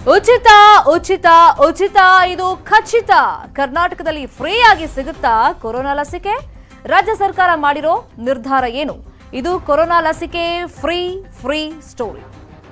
ಉಚಿತ ಉಚಿತ ಉಚಿತ ಇದು ಖಚಿತ ಕರ್ನಾಟಕದಲ್ಲಿ ಫ್ರೀ ಆಗಿ ಸಿಗುತ್ತಾ ಕೊರೋನಾ ಲಸಿಕೆ ರಾಜ್ಯ ಸರ್ಕಾರ ಮಾಡಿರೋ ನಿರ್ಧಾರ ಏನು ಇದು ಕೊರೋನಾ ಲಸಿಕೆ ಫ್ರೀ ಫ್ರೀ ಸ್ಟೋರಿ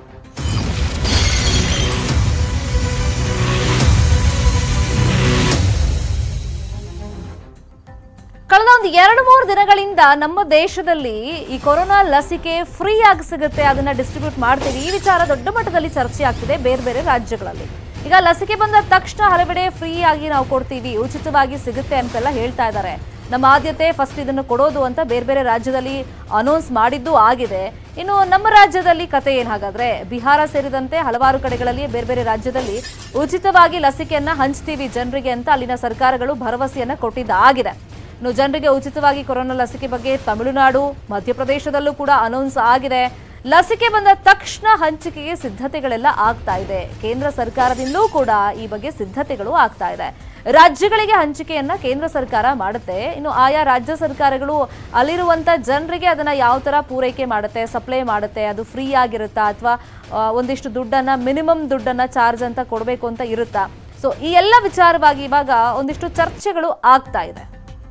ಕಳೆದ ಒಂದು ಎರಡು ಮೂರು ದಿನಗಳಿಂದ ನಮ್ಮ ದೇಶದಲ್ಲಿ ಈ ಕೊರೋನಾ ಲಸಿಕೆ ಫ್ರೀ ಆಗಿ ಸಿಗುತ್ತೆ ಅದನ್ನ ಡಿಸ್ಟ್ರಿಬ್ಯೂಟ್ ಮಾಡ್ತೀವಿ ಈ ವಿಚಾರ ದೊಡ್ಡ ಮಟ್ಟದಲ್ಲಿ ಚರ್ಚೆ ಆಗ್ತಿದೆ ಬೇರೆ ಬೇರೆ ರಾಜ್ಯಗಳಲ್ಲಿ ಈಗ ಲಸಿಕೆ ಬಂದ ತಕ್ಷಣ ಹಲವೆಡೆ ಫ್ರೀ ಆಗಿ ನಾವು ಕೊಡ್ತೀವಿ ಉಚಿತವಾಗಿ ಸಿಗುತ್ತೆ ಅಂತೆಲ್ಲ ಹೇಳ್ತಾ ಇದ್ದಾರೆ ನಮ್ಮ ಆದ್ಯತೆ ಫಸ್ಟ್ ಇದನ್ನು ಕೊಡೋದು ಅಂತ ಬೇರೆ ಬೇರೆ ರಾಜ್ಯದಲ್ಲಿ ಅನೌನ್ಸ್ ಮಾಡಿದ್ದು ಆಗಿದೆ ಇನ್ನು ನಮ್ಮ ರಾಜ್ಯದಲ್ಲಿ ಕತೆ ಏನ್ ಹಾಗಾದ್ರೆ ಬಿಹಾರ ಸೇರಿದಂತೆ ಹಲವಾರು ಕಡೆಗಳಲ್ಲಿ ಬೇರೆ ಬೇರೆ ರಾಜ್ಯದಲ್ಲಿ ಉಚಿತವಾಗಿ ಲಸಿಕೆಯನ್ನ ಹಂಚ್ತೀವಿ ಜನರಿಗೆ ಅಂತ ಅಲ್ಲಿನ ಸರ್ಕಾರಗಳು ಭರವಸೆಯನ್ನ ಕೊಟ್ಟಿದ್ದಾಗಿದೆ ಇನ್ನು ಜನರಿಗೆ ಉಚಿತವಾಗಿ ಕೊರೋನಾ ಲಸಿಕೆ ಬಗ್ಗೆ ತಮಿಳುನಾಡು ಮಧ್ಯಪ್ರದೇಶದಲ್ಲೂ ಕೂಡ ಅನೌನ್ಸ್ ಆಗಿದೆ ಲಸಿಕೆ ಬಂದ ತಕ್ಷಣ ಹಂಚಿಕೆಗೆ ಸಿದ್ಧತೆಗಳೆಲ್ಲ ಆಗ್ತಾ ಇದೆ ಕೇಂದ್ರ ಸರ್ಕಾರದಿಂದಲೂ ಕೂಡ ಈ ಬಗ್ಗೆ ಸಿದ್ಧತೆಗಳು ಆಗ್ತಾ ಇದೆ ರಾಜ್ಯಗಳಿಗೆ ಹಂಚಿಕೆಯನ್ನ ಕೇಂದ್ರ ಸರ್ಕಾರ ಮಾಡುತ್ತೆ ಇನ್ನು ಆಯಾ ರಾಜ್ಯ ಸರ್ಕಾರಗಳು ಅಲ್ಲಿರುವಂತ ಜನರಿಗೆ ಅದನ್ನ ಯಾವ ತರ ಪೂರೈಕೆ ಮಾಡುತ್ತೆ ಸಪ್ಲೈ ಮಾಡುತ್ತೆ ಅದು ಫ್ರೀ ಆಗಿರುತ್ತಾ ಅಥವಾ ಒಂದಿಷ್ಟು ದುಡ್ಡನ್ನ ಮಿನಿಮಮ್ ದುಡ್ಡನ್ನ ಚಾರ್ಜ್ ಅಂತ ಕೊಡಬೇಕು ಅಂತ ಇರುತ್ತಾ ಸೊ ಈ ಎಲ್ಲ ವಿಚಾರವಾಗಿ ಇವಾಗ ಒಂದಿಷ್ಟು ಚರ್ಚೆಗಳು ಆಗ್ತಾ ಇದೆ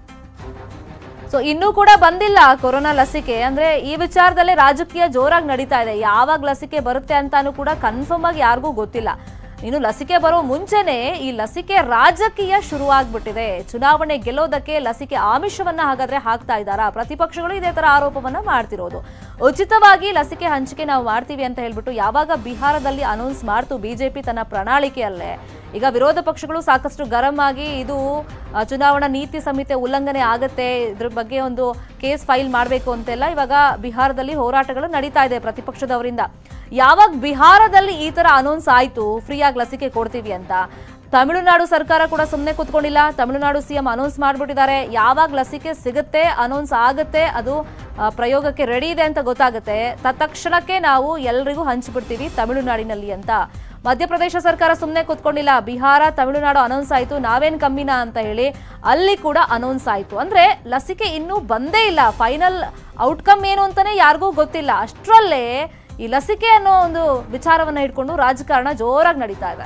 ಸೊ ಇನ್ನೂ ಕೂಡ ಬಂದಿಲ್ಲ ಕೊರೋನಾ ಲಸಿಕೆ ಅಂದ್ರೆ ಈ ವಿಚಾರದಲ್ಲೇ ರಾಜಕೀಯ ಜೋರಾಗಿ ನಡೀತಾ ಇದೆ ಯಾವಾಗ ಲಸಿಕೆ ಬರುತ್ತೆ ಅಂತಾನು ಕೂಡ ಕನ್ಫರ್ಮ್ ಆಗಿ ಯಾರಿಗೂ ಗೊತ್ತಿಲ್ಲ ಇನ್ನು ಲಸಿಕೆ ಬರೋ ಮುಂಚೆನೆ ಈ ಲಸಿಕೆ ರಾಜಕೀಯ ಶುರುವಾಗ್ಬಿಟ್ಟಿದೆ ಚುನಾವಣೆ ಗೆಲ್ಲೋದಕ್ಕೆ ಲಸಿಕೆ ಆಮಿಷವನ್ನ ಹಾಗಾದ್ರೆ ಹಾಕ್ತಾ ಇದ್ದಾರಾ ಪ್ರತಿಪಕ್ಷಗಳು ಇದೇ ತರ ಆರೋಪವನ್ನ ಮಾಡ್ತಿರೋದು ಉಚಿತವಾಗಿ ಲಸಿಕೆ ಹಂಚಿಕೆ ನಾವು ಮಾಡ್ತೀವಿ ಅಂತ ಹೇಳ್ಬಿಟ್ಟು ಯಾವಾಗ ಬಿಹಾರದಲ್ಲಿ ಅನೌನ್ಸ್ ಮಾಡ್ತು ಬಿಜೆಪಿ ತನ್ನ ಪ್ರಣಾಳಿಕೆಯಲ್ಲೇ ಈಗ ವಿರೋಧ ಪಕ್ಷಗಳು ಸಾಕಷ್ಟು ಗರಂ ಆಗಿ ಇದು ಆ, ಚುನಾವಣಾ ನೀತಿ ಸಂಹಿತೆ ಉಲ್ಲಂಘನೆ ಆಗತ್ತೆ ಇದ್ರ ಬಗ್ಗೆ ಒಂದು ಕೇಸ್ ಫೈಲ್ ಮಾಡಬೇಕು ಅಂತೆಲ್ಲ ಇವಾಗ ಬಿಹಾರದಲ್ಲಿ ಹೋರಾಟಗಳು ನಡೀತಾ ಇದೆ ಪ್ರತಿಪಕ್ಷದವರಿಂದ ಯಾವಾಗ ಬಿಹಾರದಲ್ಲಿ ಈ ತರ ಅನೌನ್ಸ್ ಆಯ್ತು ಫ್ರೀಯಾಗಿ ಲಸಿಕೆ ಕೊಡ್ತೀವಿ ಅಂತ ತಮಿಳುನಾಡು ಸರ್ಕಾರ ಕೂಡ ಸುಮ್ಮನೆ ಕೂತ್ಕೊಂಡಿಲ್ಲ ತಮಿಳುನಾಡು ಸಿಎಂ ಅನೌನ್ಸ್ ಮಾಡ್ಬಿಟ್ಟಿದ್ದಾರೆ ಯಾವಾಗ ಲಸಿಕೆ ಸಿಗುತ್ತೆ ಅನೌನ್ಸ್ ಆಗುತ್ತೆ ಅದು ಆ, ಪ್ರಯೋಗಕ್ಕೆ ರೆಡಿ ಇದೆ ಅಂತ ಗೊತ್ತಾಗುತ್ತೆ ತತ್ಕ್ಷಣಕ್ಕೆ ನಾವು ಎಲ್ರಿಗೂ ಹಂಚ್ಬಿಡ್ತೀವಿ ತಮಿಳುನಾಡಿನಲ್ಲಿ ಅಂತ ಮಧ್ಯಪ್ರದೇಶ ಸರ್ಕಾರ ಸುಮ್ಮನೆ ಕೂತ್ಕೊಂಡಿಲ್ಲ ಬಿಹಾರ ತಮಿಳುನಾಡು ಅನೌನ್ಸ್ ಆಯಿತು ನಾವೇನ್ ಕಮ್ಮಿನಾ ಅಂತ ಹೇಳಿ ಅಲ್ಲಿ ಕೂಡ ಅನೌನ್ಸ್ ಆಯಿತು ಅಂದ್ರೆ ಲಸಿಕೆ ಇನ್ನೂ ಬಂದೇ ಇಲ್ಲ ಫೈನಲ್ ಔಟ್ಕಮ್ ಏನು ಅಂತಾನೆ ಯಾರಿಗೂ ಗೊತ್ತಿಲ್ಲ ಅಷ್ಟರಲ್ಲೇ ಈ ಲಸಿಕೆ ಅನ್ನೋ ಒಂದು ವಿಚಾರವನ್ನ ಇಟ್ಕೊಂಡು ರಾಜಕಾರಣ ಜೋರಾಗಿ ನಡೀತಾ ಇದೆ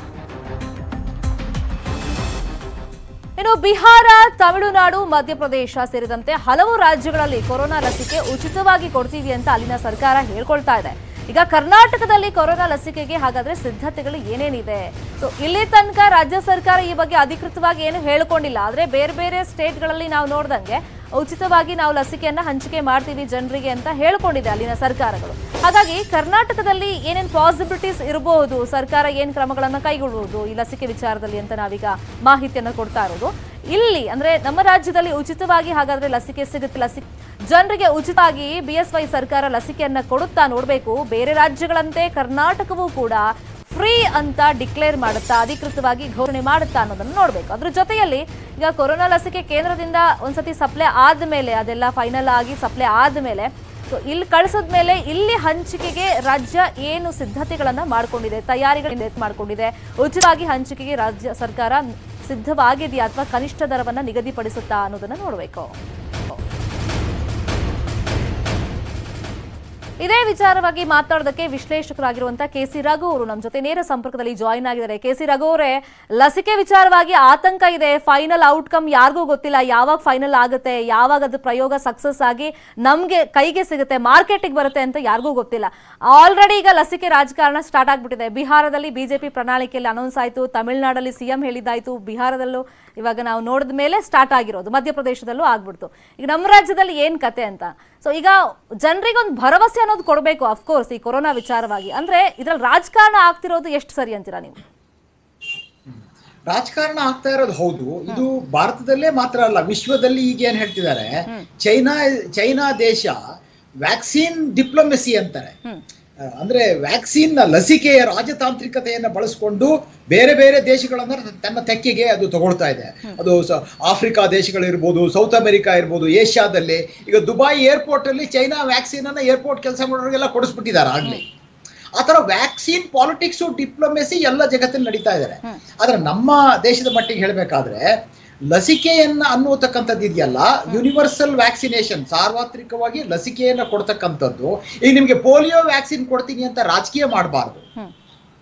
ಇನ್ನು ಬಿಹಾರ ತಮಿಳುನಾಡು ಮಧ್ಯಪ್ರದೇಶ ಸೇರಿದಂತೆ ಹಲವು ರಾಜ್ಯಗಳಲ್ಲಿ ಕೊರೋನಾ ಲಸಿಕೆ ಉಚಿತವಾಗಿ ಕೊಡ್ತೀವಿ ಅಂತ ಅಲ್ಲಿನ ಸರ್ಕಾರ ಹೇಳ್ಕೊಳ್ತಾ ಇದೆ ಈಗ ಕರ್ನಾಟಕದಲ್ಲಿ ಕೊರೋನಾ ಲಸಿಕೆಗೆ ಹಾಗಾದ್ರೆ ಸಿದ್ಧತೆಗಳು ಏನೇನಿದೆ ಸೊ ಇಲ್ಲಿ ತನಕ ರಾಜ್ಯ ಸರ್ಕಾರ ಈ ಬಗ್ಗೆ ಅಧಿಕೃತವಾಗಿ ಏನು ಹೇಳ್ಕೊಂಡಿಲ್ಲ ಆದ್ರೆ ಬೇರೆ ಬೇರೆ ಸ್ಟೇಟ್ಗಳಲ್ಲಿ ನಾವು ನೋಡ್ದಂಗೆ ಉಚಿತವಾಗಿ ನಾವು ಲಸಿಕೆಯನ್ನ ಹಂಚಿಕೆ ಮಾಡ್ತೀವಿ ಜನರಿಗೆ ಅಂತ ಹೇಳ್ಕೊಂಡಿದೆ ಅಲ್ಲಿನ ಸರ್ಕಾರಗಳು ಹಾಗಾಗಿ ಕರ್ನಾಟಕದಲ್ಲಿ ಏನೇನು ಪಾಸಿಬಿಲಿಟೀಸ್ ಇರಬಹುದು ಸರ್ಕಾರ ಏನ್ ಕ್ರಮಗಳನ್ನ ಕೈಗೊಳ್ಳಬಹುದು ಈ ಲಸಿಕೆ ವಿಚಾರದಲ್ಲಿ ಅಂತ ನಾವೀಗ ಮಾಹಿತಿಯನ್ನ ಕೊಡ್ತಾ ಇರೋದು ಇಲ್ಲಿ ಅಂದ್ರೆ ನಮ್ಮ ರಾಜ್ಯದಲ್ಲಿ ಉಚಿತವಾಗಿ ಹಾಗಾದ್ರೆ ಲಸಿಕೆ ಸಿಗುತ್ತೆ ಲಸಿಕೆ ಜನರಿಗೆ ಉಚಿತವಾಗಿ ಬಿ ಎಸ್ ವೈ ಸರ್ಕಾರ ಲಸಿಕೆಯನ್ನ ಕೊಡುತ್ತಾ ನೋಡ್ಬೇಕು ಬೇರೆ ರಾಜ್ಯಗಳಂತೆ ಕರ್ನಾಟಕವೂ ಕೂಡ ಫ್ರೀ ಅಂತ ಡಿಕ್ಲೇರ್ ಮಾಡುತ್ತಾ ಅಧಿಕೃತವಾಗಿ ಘೋಷಣೆ ಮಾಡುತ್ತಾ ಅನ್ನೋದನ್ನ ನೋಡ್ಬೇಕು ಅದ್ರ ಜೊತೆಯಲ್ಲಿ ಈಗ ಕೊರೋನಾ ಲಸಿಕೆ ಕೇಂದ್ರದಿಂದ ಒಂದ್ಸತಿ ಸಪ್ಲೈ ಆದ್ಮೇಲೆ ಅದೆಲ್ಲ ಫೈನಲ್ ಆಗಿ ಸಪ್ಲೈ ಆದ್ಮೇಲೆ ಸೊ ಇಲ್ಲಿ ಕಳಿಸಿದ್ಮೇಲೆ ಇಲ್ಲಿ ಹಂಚಿಕೆಗೆ ರಾಜ್ಯ ಏನು ಸಿದ್ಧತೆಗಳನ್ನ ಮಾಡ್ಕೊಂಡಿದೆ ತಯಾರಿಗಳಿಂದ ಮಾಡ್ಕೊಂಡಿದೆ ಉಚಿತವಾಗಿ ಹಂಚಿಕೆಗೆ ರಾಜ್ಯ ಸರ್ಕಾರ ಸಿದ್ಧವಾಗಿದೆಯಾ ಅಥವಾ ಕನಿಷ್ಠ ದರವನ್ನ ನಿಗದಿಪಡಿಸುತ್ತಾ ಅನ್ನೋದನ್ನ ನೋಡಬೇಕು ಇದೇ ವಿಚಾರವಾಗಿ ಮಾತಾಡೋದಕ್ಕೆ ವಿಶ್ಲೇಷಕರಾಗಿರುವಂತಹ ಕೆ ಸಿ ರಘು ಅವರು ನಮ್ಮ ಜೊತೆ ನೇರ ಸಂಪರ್ಕದಲ್ಲಿ ಜಾಯಿನ್ ಆಗಿದ್ದಾರೆ ಕೆ ಸಿ ರಘು ಅವರೇ ಲಸಿಕೆ ವಿಚಾರವಾಗಿ ಆತಂಕ ಇದೆ ಫೈನಲ್ ಔಟ್ಕಮ್ ಯಾರಿಗೂ ಗೊತ್ತಿಲ್ಲ ಯಾವಾಗ ಫೈನಲ್ ಆಗುತ್ತೆ ಯಾವಾಗ ಅದು ಪ್ರಯೋಗ ಸಕ್ಸಸ್ ಆಗಿ ನಮ್ಗೆ ಕೈಗೆ ಸಿಗುತ್ತೆ ಮಾರ್ಕೆಟಿಗೆ ಬರುತ್ತೆ ಅಂತ ಯಾರಿಗೂ ಗೊತ್ತಿಲ್ಲ ಆಲ್ರೆಡಿ ಈಗ ಲಸಿಕೆ ರಾಜಕಾರಣ ಸ್ಟಾರ್ಟ್ ಆಗ್ಬಿಟ್ಟಿದೆ ಬಿಹಾರದಲ್ಲಿ ಬಿಜೆಪಿ ಪ್ರಣಾಳಿಕೆಯಲ್ಲಿ ಅನೌನ್ಸ್ ಆಯಿತು ತಮಿಳುನಾಡಲ್ಲಿ ಸಿಎಂ ಹೇಳಿದ್ದಾಯ್ತು ಬಿಹಾರದಲ್ಲೂ ಇವಾಗ ನಾವು ನೋಡಿದ ಮೇಲೆ ಸ್ಟಾರ್ಟ್ ಆಗಿರೋದು ಮಧ್ಯಪ್ರದೇಶದಲ್ಲೂ ಆಗ್ಬಿಡ್ತು ಈಗ ನಮ್ಮ ರಾಜ್ಯದಲ್ಲಿ ಏನ್ ಕತೆ ಅಂತ ಸೊ ಈಗ ಜನರಿಗೆ ಒಂದು ಭರವಸೆ ಅನ್ನೋದು ಕೊಡಬೇಕು ಅಫ್ಕೋರ್ಸ್ ಈ ಕೊರೋನಾ ವಿಚಾರವಾಗಿ ಅಂದ್ರೆ ಇದ್ರಲ್ಲಿ ರಾಜಕಾರಣ ಆಗ್ತಿರೋದು ಎಷ್ಟು ಸರಿ ಅಂತೀರಾ ನೀವು ರಾಜಕಾರಣ ಆಗ್ತಾ ಇರೋದು ಹೌದು ಇದು ಭಾರತದಲ್ಲೇ ಮಾತ್ರ ಅಲ್ಲ ವಿಶ್ವದಲ್ಲಿ ಈಗ ಏನ್ ಹೇಳ್ತಿದ್ದಾರೆ ಚೈನಾ ಚೈನಾ ದೇಶ ವ್ಯಾಕ್ಸಿನ್ ಡಿಪ್ಲೊಮೆಸಿ ಅಂತಾರೆ ಹ್ಮ್ ಆ, ಅಂದ್ರೆ ವ್ಯಾಕ್ಸಿನ್ ನ ಲಸಿಕೆಯ ರಾಜತಾಂತ್ರಿಕತೆಯನ್ನ ಬಳಸ್ಕೊಂಡು ಬೇರೆ ಬೇರೆ ದೇಶಗಳನ್ನ ತನ್ನ ತೆಕ್ಕೆಗೆ ಅದು ತಗೊಳ್ತಾ ಇದೆ ಅದು ಸ- ಆಫ್ರಿಕಾ ದೇಶಗಳಿರ್ಬೋದು ಸೌತ್ ಅಮೆರಿಕಾ ಇರ್ಬೋದು ಏಷ್ಯಾದಲ್ಲಿ ಈಗ ದುಬೈ ಏರ್ಪೋರ್ಟ್ ಅಲ್ಲಿ ಚೈನಾ ವ್ಯಾಕ್ಸಿನ್ ಅನ್ನ ಏರ್ಪೋರ್ಟ್ ಕೆಲಸ ಮಾಡೋರಿಗೆಲ್ಲ ಕೊಡಿಸ್ಬಿಟ್ಟಿದ್ದಾರೆ ಆಗ್ಲಿ ಆ ತರ ವ್ಯಾಕ್ಸಿನ್ ಪಾಲಿಟಿಕ್ಸ್ ಡಿಪ್ಲೊಮೆಸಿ ಎಲ್ಲ ಜಗತ್ತಲ್ಲಿ ನಡೀತಾ ಇದ್ದಾರೆ ಆದ್ರೆ ನಮ್ಮ ದೇಶದ ಮಟ್ಟಿಗೆ ಹೇಳಬೇಕಾದ್ರೆ ಲಸಿಕೆಯನ್ನ ಅನ್ನುವತಕ್ಕಂಥದ್ದು ಇದೆಯಲ್ಲ ಯೂನಿವರ್ಸಲ್ ವ್ಯಾಕ್ಸಿನೇಷನ್ ಸಾರ್ವತ್ರಿಕವಾಗಿ ಲಸಿಕೆಯನ್ನ ಕೊಡ್ತಕ್ಕಂಥದ್ದು ಈಗ ನಿಮ್ಗೆ ಪೋಲಿಯೋ ವ್ಯಾಕ್ಸಿನ್ ಕೊಡ್ತೀನಿ ಅಂತ ರಾಜಕೀಯ ಮಾಡಬಾರ್ದು ಹ್ಮ್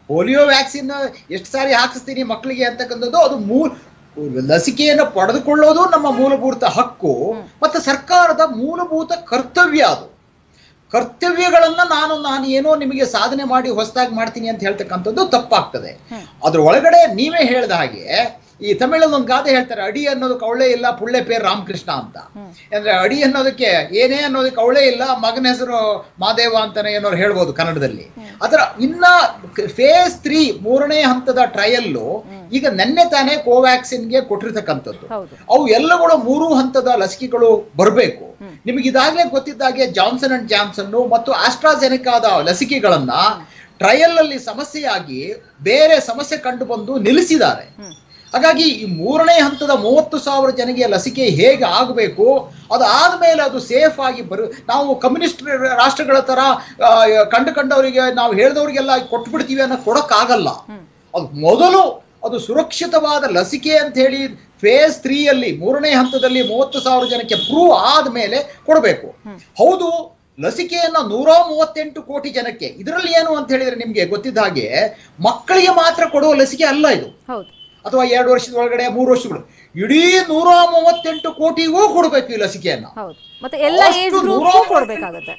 ಪೋಲಿಯೋ ವ್ಯಾಕ್ಸಿನ್ ಎಷ್ಟು ಸಾರಿ ಹಾಕಿಸ್ತೀನಿ ಮಕ್ಕಳಿಗೆ ಅಂತಕ್ಕಂಥದ್ದು ಅದು ಮೂ ಲಸಿಕೆಯನ್ನು ಪಡೆದುಕೊಳ್ಳೋದು ನಮ್ಮ ಮೂಲಭೂತ ಹಕ್ಕು ಮತ್ತು ಸರ್ಕಾರದ ಮೂಲಭೂತ ಕರ್ತವ್ಯ ಅದು ಕರ್ತವ್ಯಗಳನ್ನ ನಾನು ನಾನು ಏನೋ ನಿಮಗೆ ಸಾಧನೆ ಮಾಡಿ ಹೊಸದಾಗಿ ಮಾಡ್ತೀನಿ ಅಂತ ಹೇಳ್ತಕ್ಕಂಥದ್ದು ತಪ್ಪಾಗ್ತದೆ ಅದ್ರ ಒಳಗಡೆ ನೀವೇ ಹೇಳ್ದ ಹಾಗೆ ಈ ತಮಿಳಲ್ಲಿ ಒಂದು ಗಾದೆ ಹೇಳ್ತಾರೆ ಅಡಿ ಅನ್ನೋದಕ್ಕೆ ಅವಳೇ ಇಲ್ಲ ಪುಳ್ಳೆ ಪೇರ್ ರಾಮಕೃಷ್ಣ ಅಂತ ಅಂದ್ರೆ ಅಡಿ ಅನ್ನೋದಕ್ಕೆ ಏನೇ ಅನ್ನೋದಕ್ಕೆ ಅವಳೇ ಇಲ್ಲ ಮಗನ ಹೆಸರು ಮಾದೇವ ಅಂತಾನೆ ಏನೋ ಹೇಳ್ಬೋದು ಕನ್ನಡದಲ್ಲಿ ಅದರ ಇನ್ನ ಫೇಸ್ ತ್ರೀ ಮೂರನೇ ಹಂತದ ಟ್ರಯಲ್ಲು ಈಗ ನೆನ್ನೆ ತಾನೇ ಕೋವ್ಯಾಕ್ಸಿನ್ಗೆ ಕೊಟ್ಟಿರ್ತಕ್ಕಂಥದ್ದು ಹೌದು ಅವು ಎಲ್ಲಗಳು ಮೂರು ಹಂತದ ಲಸಿಕೆಗಳು ಬರಬೇಕು ನಿಮಗೆ ಇದಾಗಲೇ ಗೊತ್ತಿದ್ದಾಗೆ ಜಾನ್ಸನ್ ಅಂಡ್ ಜಾನ್ಸನ್ ಮತ್ತು ಆಸ್ಟ್ರಾಜೆನಿಕಾದ ಲಸಿಕೆಗಳನ್ನ ಟ್ರಯಲ್ ಅಲ್ಲಿ ಸಮಸ್ಯೆಯಾಗಿ ಬೇರೆ ಸಮಸ್ಯೆ ಕಂಡು ಬಂದು ನಿಲ್ಲಿಸಿದ್ದಾರೆ ಹ್ಮ್. ಹಾಗಾಗಿ ಈ ಮೂರನೇ ಹಂತದ ಮೂವತ್ತು ಸಾವಿರ ಜನಗೆ ಲಸಿಕೆ ಹೇಗೆ ಆಗಬೇಕು ಅದು ಆದ್ಮೇಲೆ ಅದು ಸೇಫ್ ಆಗಿ ಬರು ನಾವು ಕಮ್ಯುನಿಸ್ಟ್ ರಾಷ್ಟ್ರಗಳ ತರ ಆ, ಕಂಡು ಕಂಡವರಿಗೆ ನಾವು ಹೇಳಿದವರಿಗೆಲ್ಲ ಕೊಟ್ಬಿಡ್ತೀವಿ ಅನ್ನೋ ಕೊಡಕ್ಕಾಗಲ್ಲ ಹ್ಮ್. ಅದು ಮೊದಲು ಅದು ಸುರಕ್ಷಿತವಾದ ಲಸಿಕೆ ಅಂತ ಹೇಳಿ ಫೇಸ್ ತ್ರೀಯಲ್ಲಿ ಮೂರನೇ ಹಂತದಲ್ಲಿ ಮೂವತ್ತು ಸಾವಿರ ಜನಕ್ಕೆ ಪ್ರೂವ್ ಆದ್ಮೇಲೆ ಕೊಡಬೇಕು ಹೌದು ಲಸಿಕೆಯನ್ನ ನೂರ ಮೂವತ್ತೆಂಟು ಕೋಟಿ ಜನಕ್ಕೆ ಇದರಲ್ಲಿ ಏನು ಅಂತ ಹೇಳಿದ್ರೆ ನಿಮ್ಗೆ ಗೊತ್ತಿದ್ದ ಹಾಗೆ ಮಕ್ಕಳಿಗೆ ಮಾತ್ರ ಕೊಡುವ ಲಸಿಕೆ ಅಲ್ಲ ಇದು ಹೌದು ಅಥವಾ ಎರಡು ವರ್ಷದ ಒಳಗಡೆ ಮೂರು ವರ್ಷಗಳು ಇಡೀ ನೂರ ಮೂವತ್ತೆಂಟು ಕೋಟಿಗೂ ಕೊಡಬೇಕು ಈ ಲಸಿಕೆಯನ್ನ ಹೌದು ಮತ್ತೆ ಎಲ್ಲ ಅಷ್ಟು ಏಜ್ ಗ್ರೂಪ್ ನೂರಾರು ಕೊಡ್ಬೇಕಾಗತ್ತೆ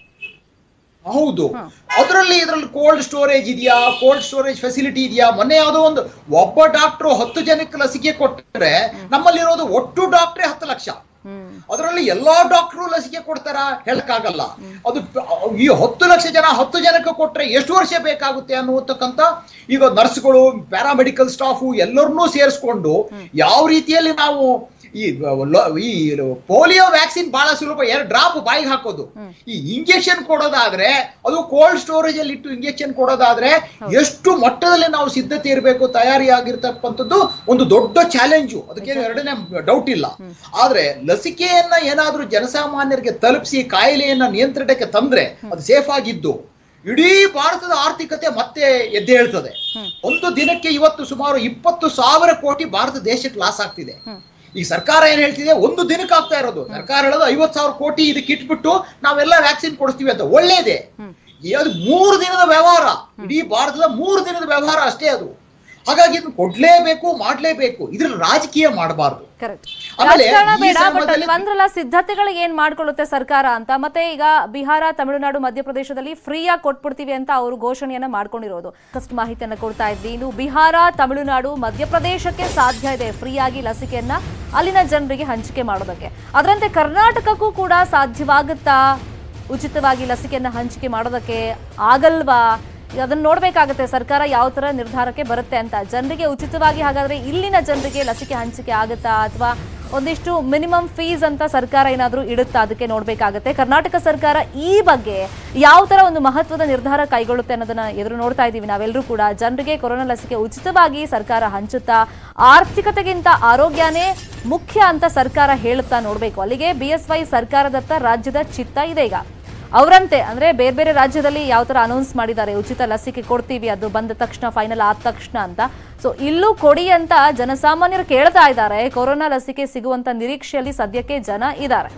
ಹೌದು ಹಾ. ಅದರಲ್ಲಿ ಇದರಲ್ಲಿ ಕೋಲ್ಡ್ ಸ್ಟೋರೇಜ್ ಇದೆಯಾ ಕೋಲ್ಡ್ ಸ್ಟೋರೇಜ್ ಫೆಸಿಲಿಟಿ ಇದೆಯಾ ಮೊನ್ನೆ ಯಾವುದೋ ಒಂದು ಒಬ್ಬ ಡಾಕ್ಟ್ರು ಹತ್ತು ಜನಕ್ಕೆ ಲಸಿಕೆ ಕೊಟ್ಟರೆ ನಮ್ಮಲ್ಲಿರೋದು ಒಟ್ಟು ಡಾಕ್ಟ್ರೇ ಹತ್ತು ಲಕ್ಷ ಹ್ಮ್ ಅದರಲ್ಲಿ ಎಲ್ಲಾ ಡಾಕ್ಟ್ರು ಲಸಿಕೆ ಕೊಡ್ತಾರ ಹೇಳಕ್ಕಾಗಲ್ಲ ಅದು ಈ ಹತ್ತು ಲಕ್ಷ ಜನ ಹತ್ತು ಜನಕ್ಕೆ ಕೊಟ್ರೆ ಎಷ್ಟು ವರ್ಷ ಬೇಕಾಗುತ್ತೆ ಅನ್ನುವತಕ್ಕಂತ ಈಗ ನರ್ಸ್ಗಳು ಪ್ಯಾರಾಮೆಡಿಕಲ್ ಸ್ಟಾಫು ಎಲ್ಲರನ್ನೂ ಸೇರಿಸ್ಕೊಂಡು ಯಾವ ರೀತಿಯಲ್ಲಿ ನಾವು ಈ ಲ- ಈ ಪೋಲಿಯೋ ವ್ಯಾಕ್ಸಿನ್ ಬಹಳ ಸುಲಭ ಎರಡು ಡ್ರಾಪ್ ಬಾಯಿಗೆ ಹಾಕೋದು ಈ ಇಂಜೆಕ್ಷನ್ ಕೊಡೋದಾದ್ರೆ ಅದು ಕೋಲ್ಡ್ ಸ್ಟೋರೇಜ್ ಅಲ್ಲಿ ಇಟ್ಟು ಇಂಜೆಕ್ಷನ್ ಕೊಡೋದಾದ್ರೆ ಎಷ್ಟು ಮಟ್ಟದಲ್ಲಿ ನಾವು ಸಿದ್ಧತೆ ಇರಬೇಕು ತಯಾರಿ ಆಗಿರ್ತಕ್ಕಂಥದ್ದು ಒಂದು ದೊಡ್ಡ ಚಾಲೆಂಜು ಅದಕ್ಕೆ ಎರಡನೇ ಡೌಟ್ ಇಲ್ಲ ಆದ್ರೆ ಲಸಿಕೆಯನ್ನ ಏನಾದ್ರೂ ಜನಸಾಮಾನ್ಯರಿಗೆ ತಲುಪಿಸಿ ಕಾಯಿಲೆಯನ್ನ ನಿಯಂತ್ರಣಕ್ಕೆ ತಂದ್ರೆ ಅದು ಸೇಫ್ ಆಗಿದ್ದು ಇಡೀ ಭಾರತದ ಆರ್ಥಿಕತೆ ಮತ್ತೆ ಎದ್ದೇಳ್ತದೆ ಒಂದು ದಿನಕ್ಕೆ ಇವತ್ತು ಸುಮಾರು ಇಪ್ಪತ್ತು ಸಾವಿರ ಕೋಟಿ ಭಾರತ ದೇಶಕ್ಕೆ ಲಾಸ್ ಆಗ್ತಿದೆ ಈಗ ಸರ್ಕಾರ ಏನ್ ಹೇಳ್ತಿದೆ ಒಂದು ದಿನಕ್ಕೆ ಆಗ್ತಾ ಇರೋದು ಸರ್ಕಾರ ಹೇಳೋದು ಐವತ್ ಸಾವಿರ ಕೋಟಿ ಇದಕ್ಕೆ ಇಟ್ಬಿಟ್ಟು ನಾವೆಲ್ಲ ವ್ಯಾಕ್ಸಿನ್ ಕೊಡಿಸ್ತೀವಿ ಅಂತ ಒಳ್ಳೇದೇ ಈ ಅದು ಮೂರು ದಿನದ ವ್ಯವಹಾರ ಇಡೀ ಭಾರತದ ಮೂರು ದಿನದ ವ್ಯವಹಾರ ಅಷ್ಟೇ ಅದು ಹಾಗಾಗಿ ಇದನ್ನ ಕೊಡ್ಲೇಬೇಕು ಮಾಡ್ಲೇಬೇಕು ಇದ್ರಲ್ಲಿ ರಾಜಕೀಯ ಮಾಡಬಾರ್ದು ಕರೆಕ್ಟ್ ಆಮೇಲೆ ರಾಜಕಾರಣ ಈ ಬೇಡ ಬಟ್ ಸಂದರ್ಭದಲ್ಲಿ- ನೀವು ಅಂದ್ರಲ್ಲ ಸಿದ್ಧತೆಗಳು ಏನ್ ಮಾಡ್ಕೊಳ್ಳುತ್ತೆ ಸರ್ಕಾರ ಅಂತ ಮತ್ತೆ ಈಗ ಬಿಹಾರ ತಮಿಳುನಾಡು ಮಧ್ಯಪ್ರದೇಶದಲ್ಲಿ ಫ್ರೀ ಆಗಿ ಕೊಟ್ಬಿಡ್ತೀವಿ ಅಂತ ಅವರು ಘೋಷಣೆಯನ್ನ ಮಾಡ್ಕೊಂಡಿರೋದು ಫಸ್ಟ್ ಮಾಹಿತಿಯನ್ನ ಕೊಡ್ತಾ ಇದ್ವಿ ಇನ್ನು ಬಿಹಾರ ತಮಿಳುನಾಡು ಮಧ್ಯಪ್ರದೇಶಕ್ಕೆ ಸಾಧ್ಯ ಇದೆ ಫ್ರೀ ಆಗಿ ಲಸಿಕೆಯನ್ನ ಅಲ್ಲಿನ ಜನರಿಗೆ ಹಂಚಿಕೆ ಮಾಡೋದಕ್ಕೆ ಅದರಂತೆ ಕರ್ನಾಟಕಕ್ಕೂ ಕೂಡ ಸಾಧ್ಯವಾಗುತ್ತಾ ಉಚಿತವಾಗಿ ಲಸಿಕೆಯನ್ನ ಹಂಚಿಕೆ ಮಾಡೋದಕ್ಕೆ ಆಗಲ್ವಾ ಈಗ ಅದನ್ನ ನೋಡ್ಬೇಕಾಗತ್ತೆ ಸರ್ಕಾರ ಯಾವ ತರ ನಿರ್ಧಾರಕ್ಕೆ ಬರುತ್ತೆ ಅಂತ ಜನರಿಗೆ ಉಚಿತವಾಗಿ ಹಾಗಾದ್ರೆ ಇಲ್ಲಿನ ಜನರಿಗೆ ಲಸಿಕೆ ಹಂಚಿಕೆ ಆಗುತ್ತಾ ಅಥವಾ ಒಂದಿಷ್ಟು ಮಿನಿಮಮ್ ಫೀಸ್ ಅಂತ ಸರ್ಕಾರ ಏನಾದರೂ ಇಡುತ್ತಾ ಅದಕ್ಕೆ ನೋಡ್ಬೇಕಾಗತ್ತೆ ಕರ್ನಾಟಕ ಸರ್ಕಾರ ಈ ಬಗ್ಗೆ ಯಾವ ತರ ಒಂದು ಮಹತ್ವದ ನಿರ್ಧಾರ ಕೈಗೊಳ್ಳುತ್ತೆ ಅನ್ನೋದನ್ನ ಎದುರು ನೋಡ್ತಾ ಇದ್ದೀವಿ ನಾವೆಲ್ಲರೂ ಕೂಡ ಜನರಿಗೆ ಕೊರೋನಾ ಲಸಿಕೆ ಉಚಿತವಾಗಿ ಸರ್ಕಾರ ಹಂಚುತ್ತಾ ಆರ್ಥಿಕತೆಗಿಂತ ಆರೋಗ್ಯನೇ ಮುಖ್ಯ ಅಂತ ಸರ್ಕಾರ ಹೇಳುತ್ತಾ ನೋಡ್ಬೇಕು ಅಲ್ಲಿಗೆ ಬಿ ಎಸ್ ವೈ ಸರ್ಕಾರದತ್ತ ರಾಜ್ಯದ ಚಿತ್ತ ಇದೆ ಈಗ ಅವರಂತೆ ಅಂದ್ರೆ ಬೇರೆ ಬೇರೆ ರಾಜ್ಯದಲ್ಲಿ ಯಾವ ತರ ಅನೌನ್ಸ್ ಮಾಡಿದ್ದಾರೆ ಉಚಿತ ಲಸಿಕೆ ಕೊಡ್ತೀವಿ ಅದು ಬಂದ ತಕ್ಷಣ ಫೈನಲ್ ಆದ ತಕ್ಷಣ ಅಂತ ಸೊ ಇಲ್ಲೂ ಕೊಡಿ ಅಂತ ಜನಸಾಮಾನ್ಯರು ಕೇಳ್ತಾ ಇದ್ದಾರೆ ಕೊರೋನಾ ಲಸಿಕೆ ಸಿಗುವಂತ ನಿರೀಕ್ಷೆಯಲ್ಲಿ ಸದ್ಯಕ್ಕೆ ಜನ ಇದ್ದಾರೆ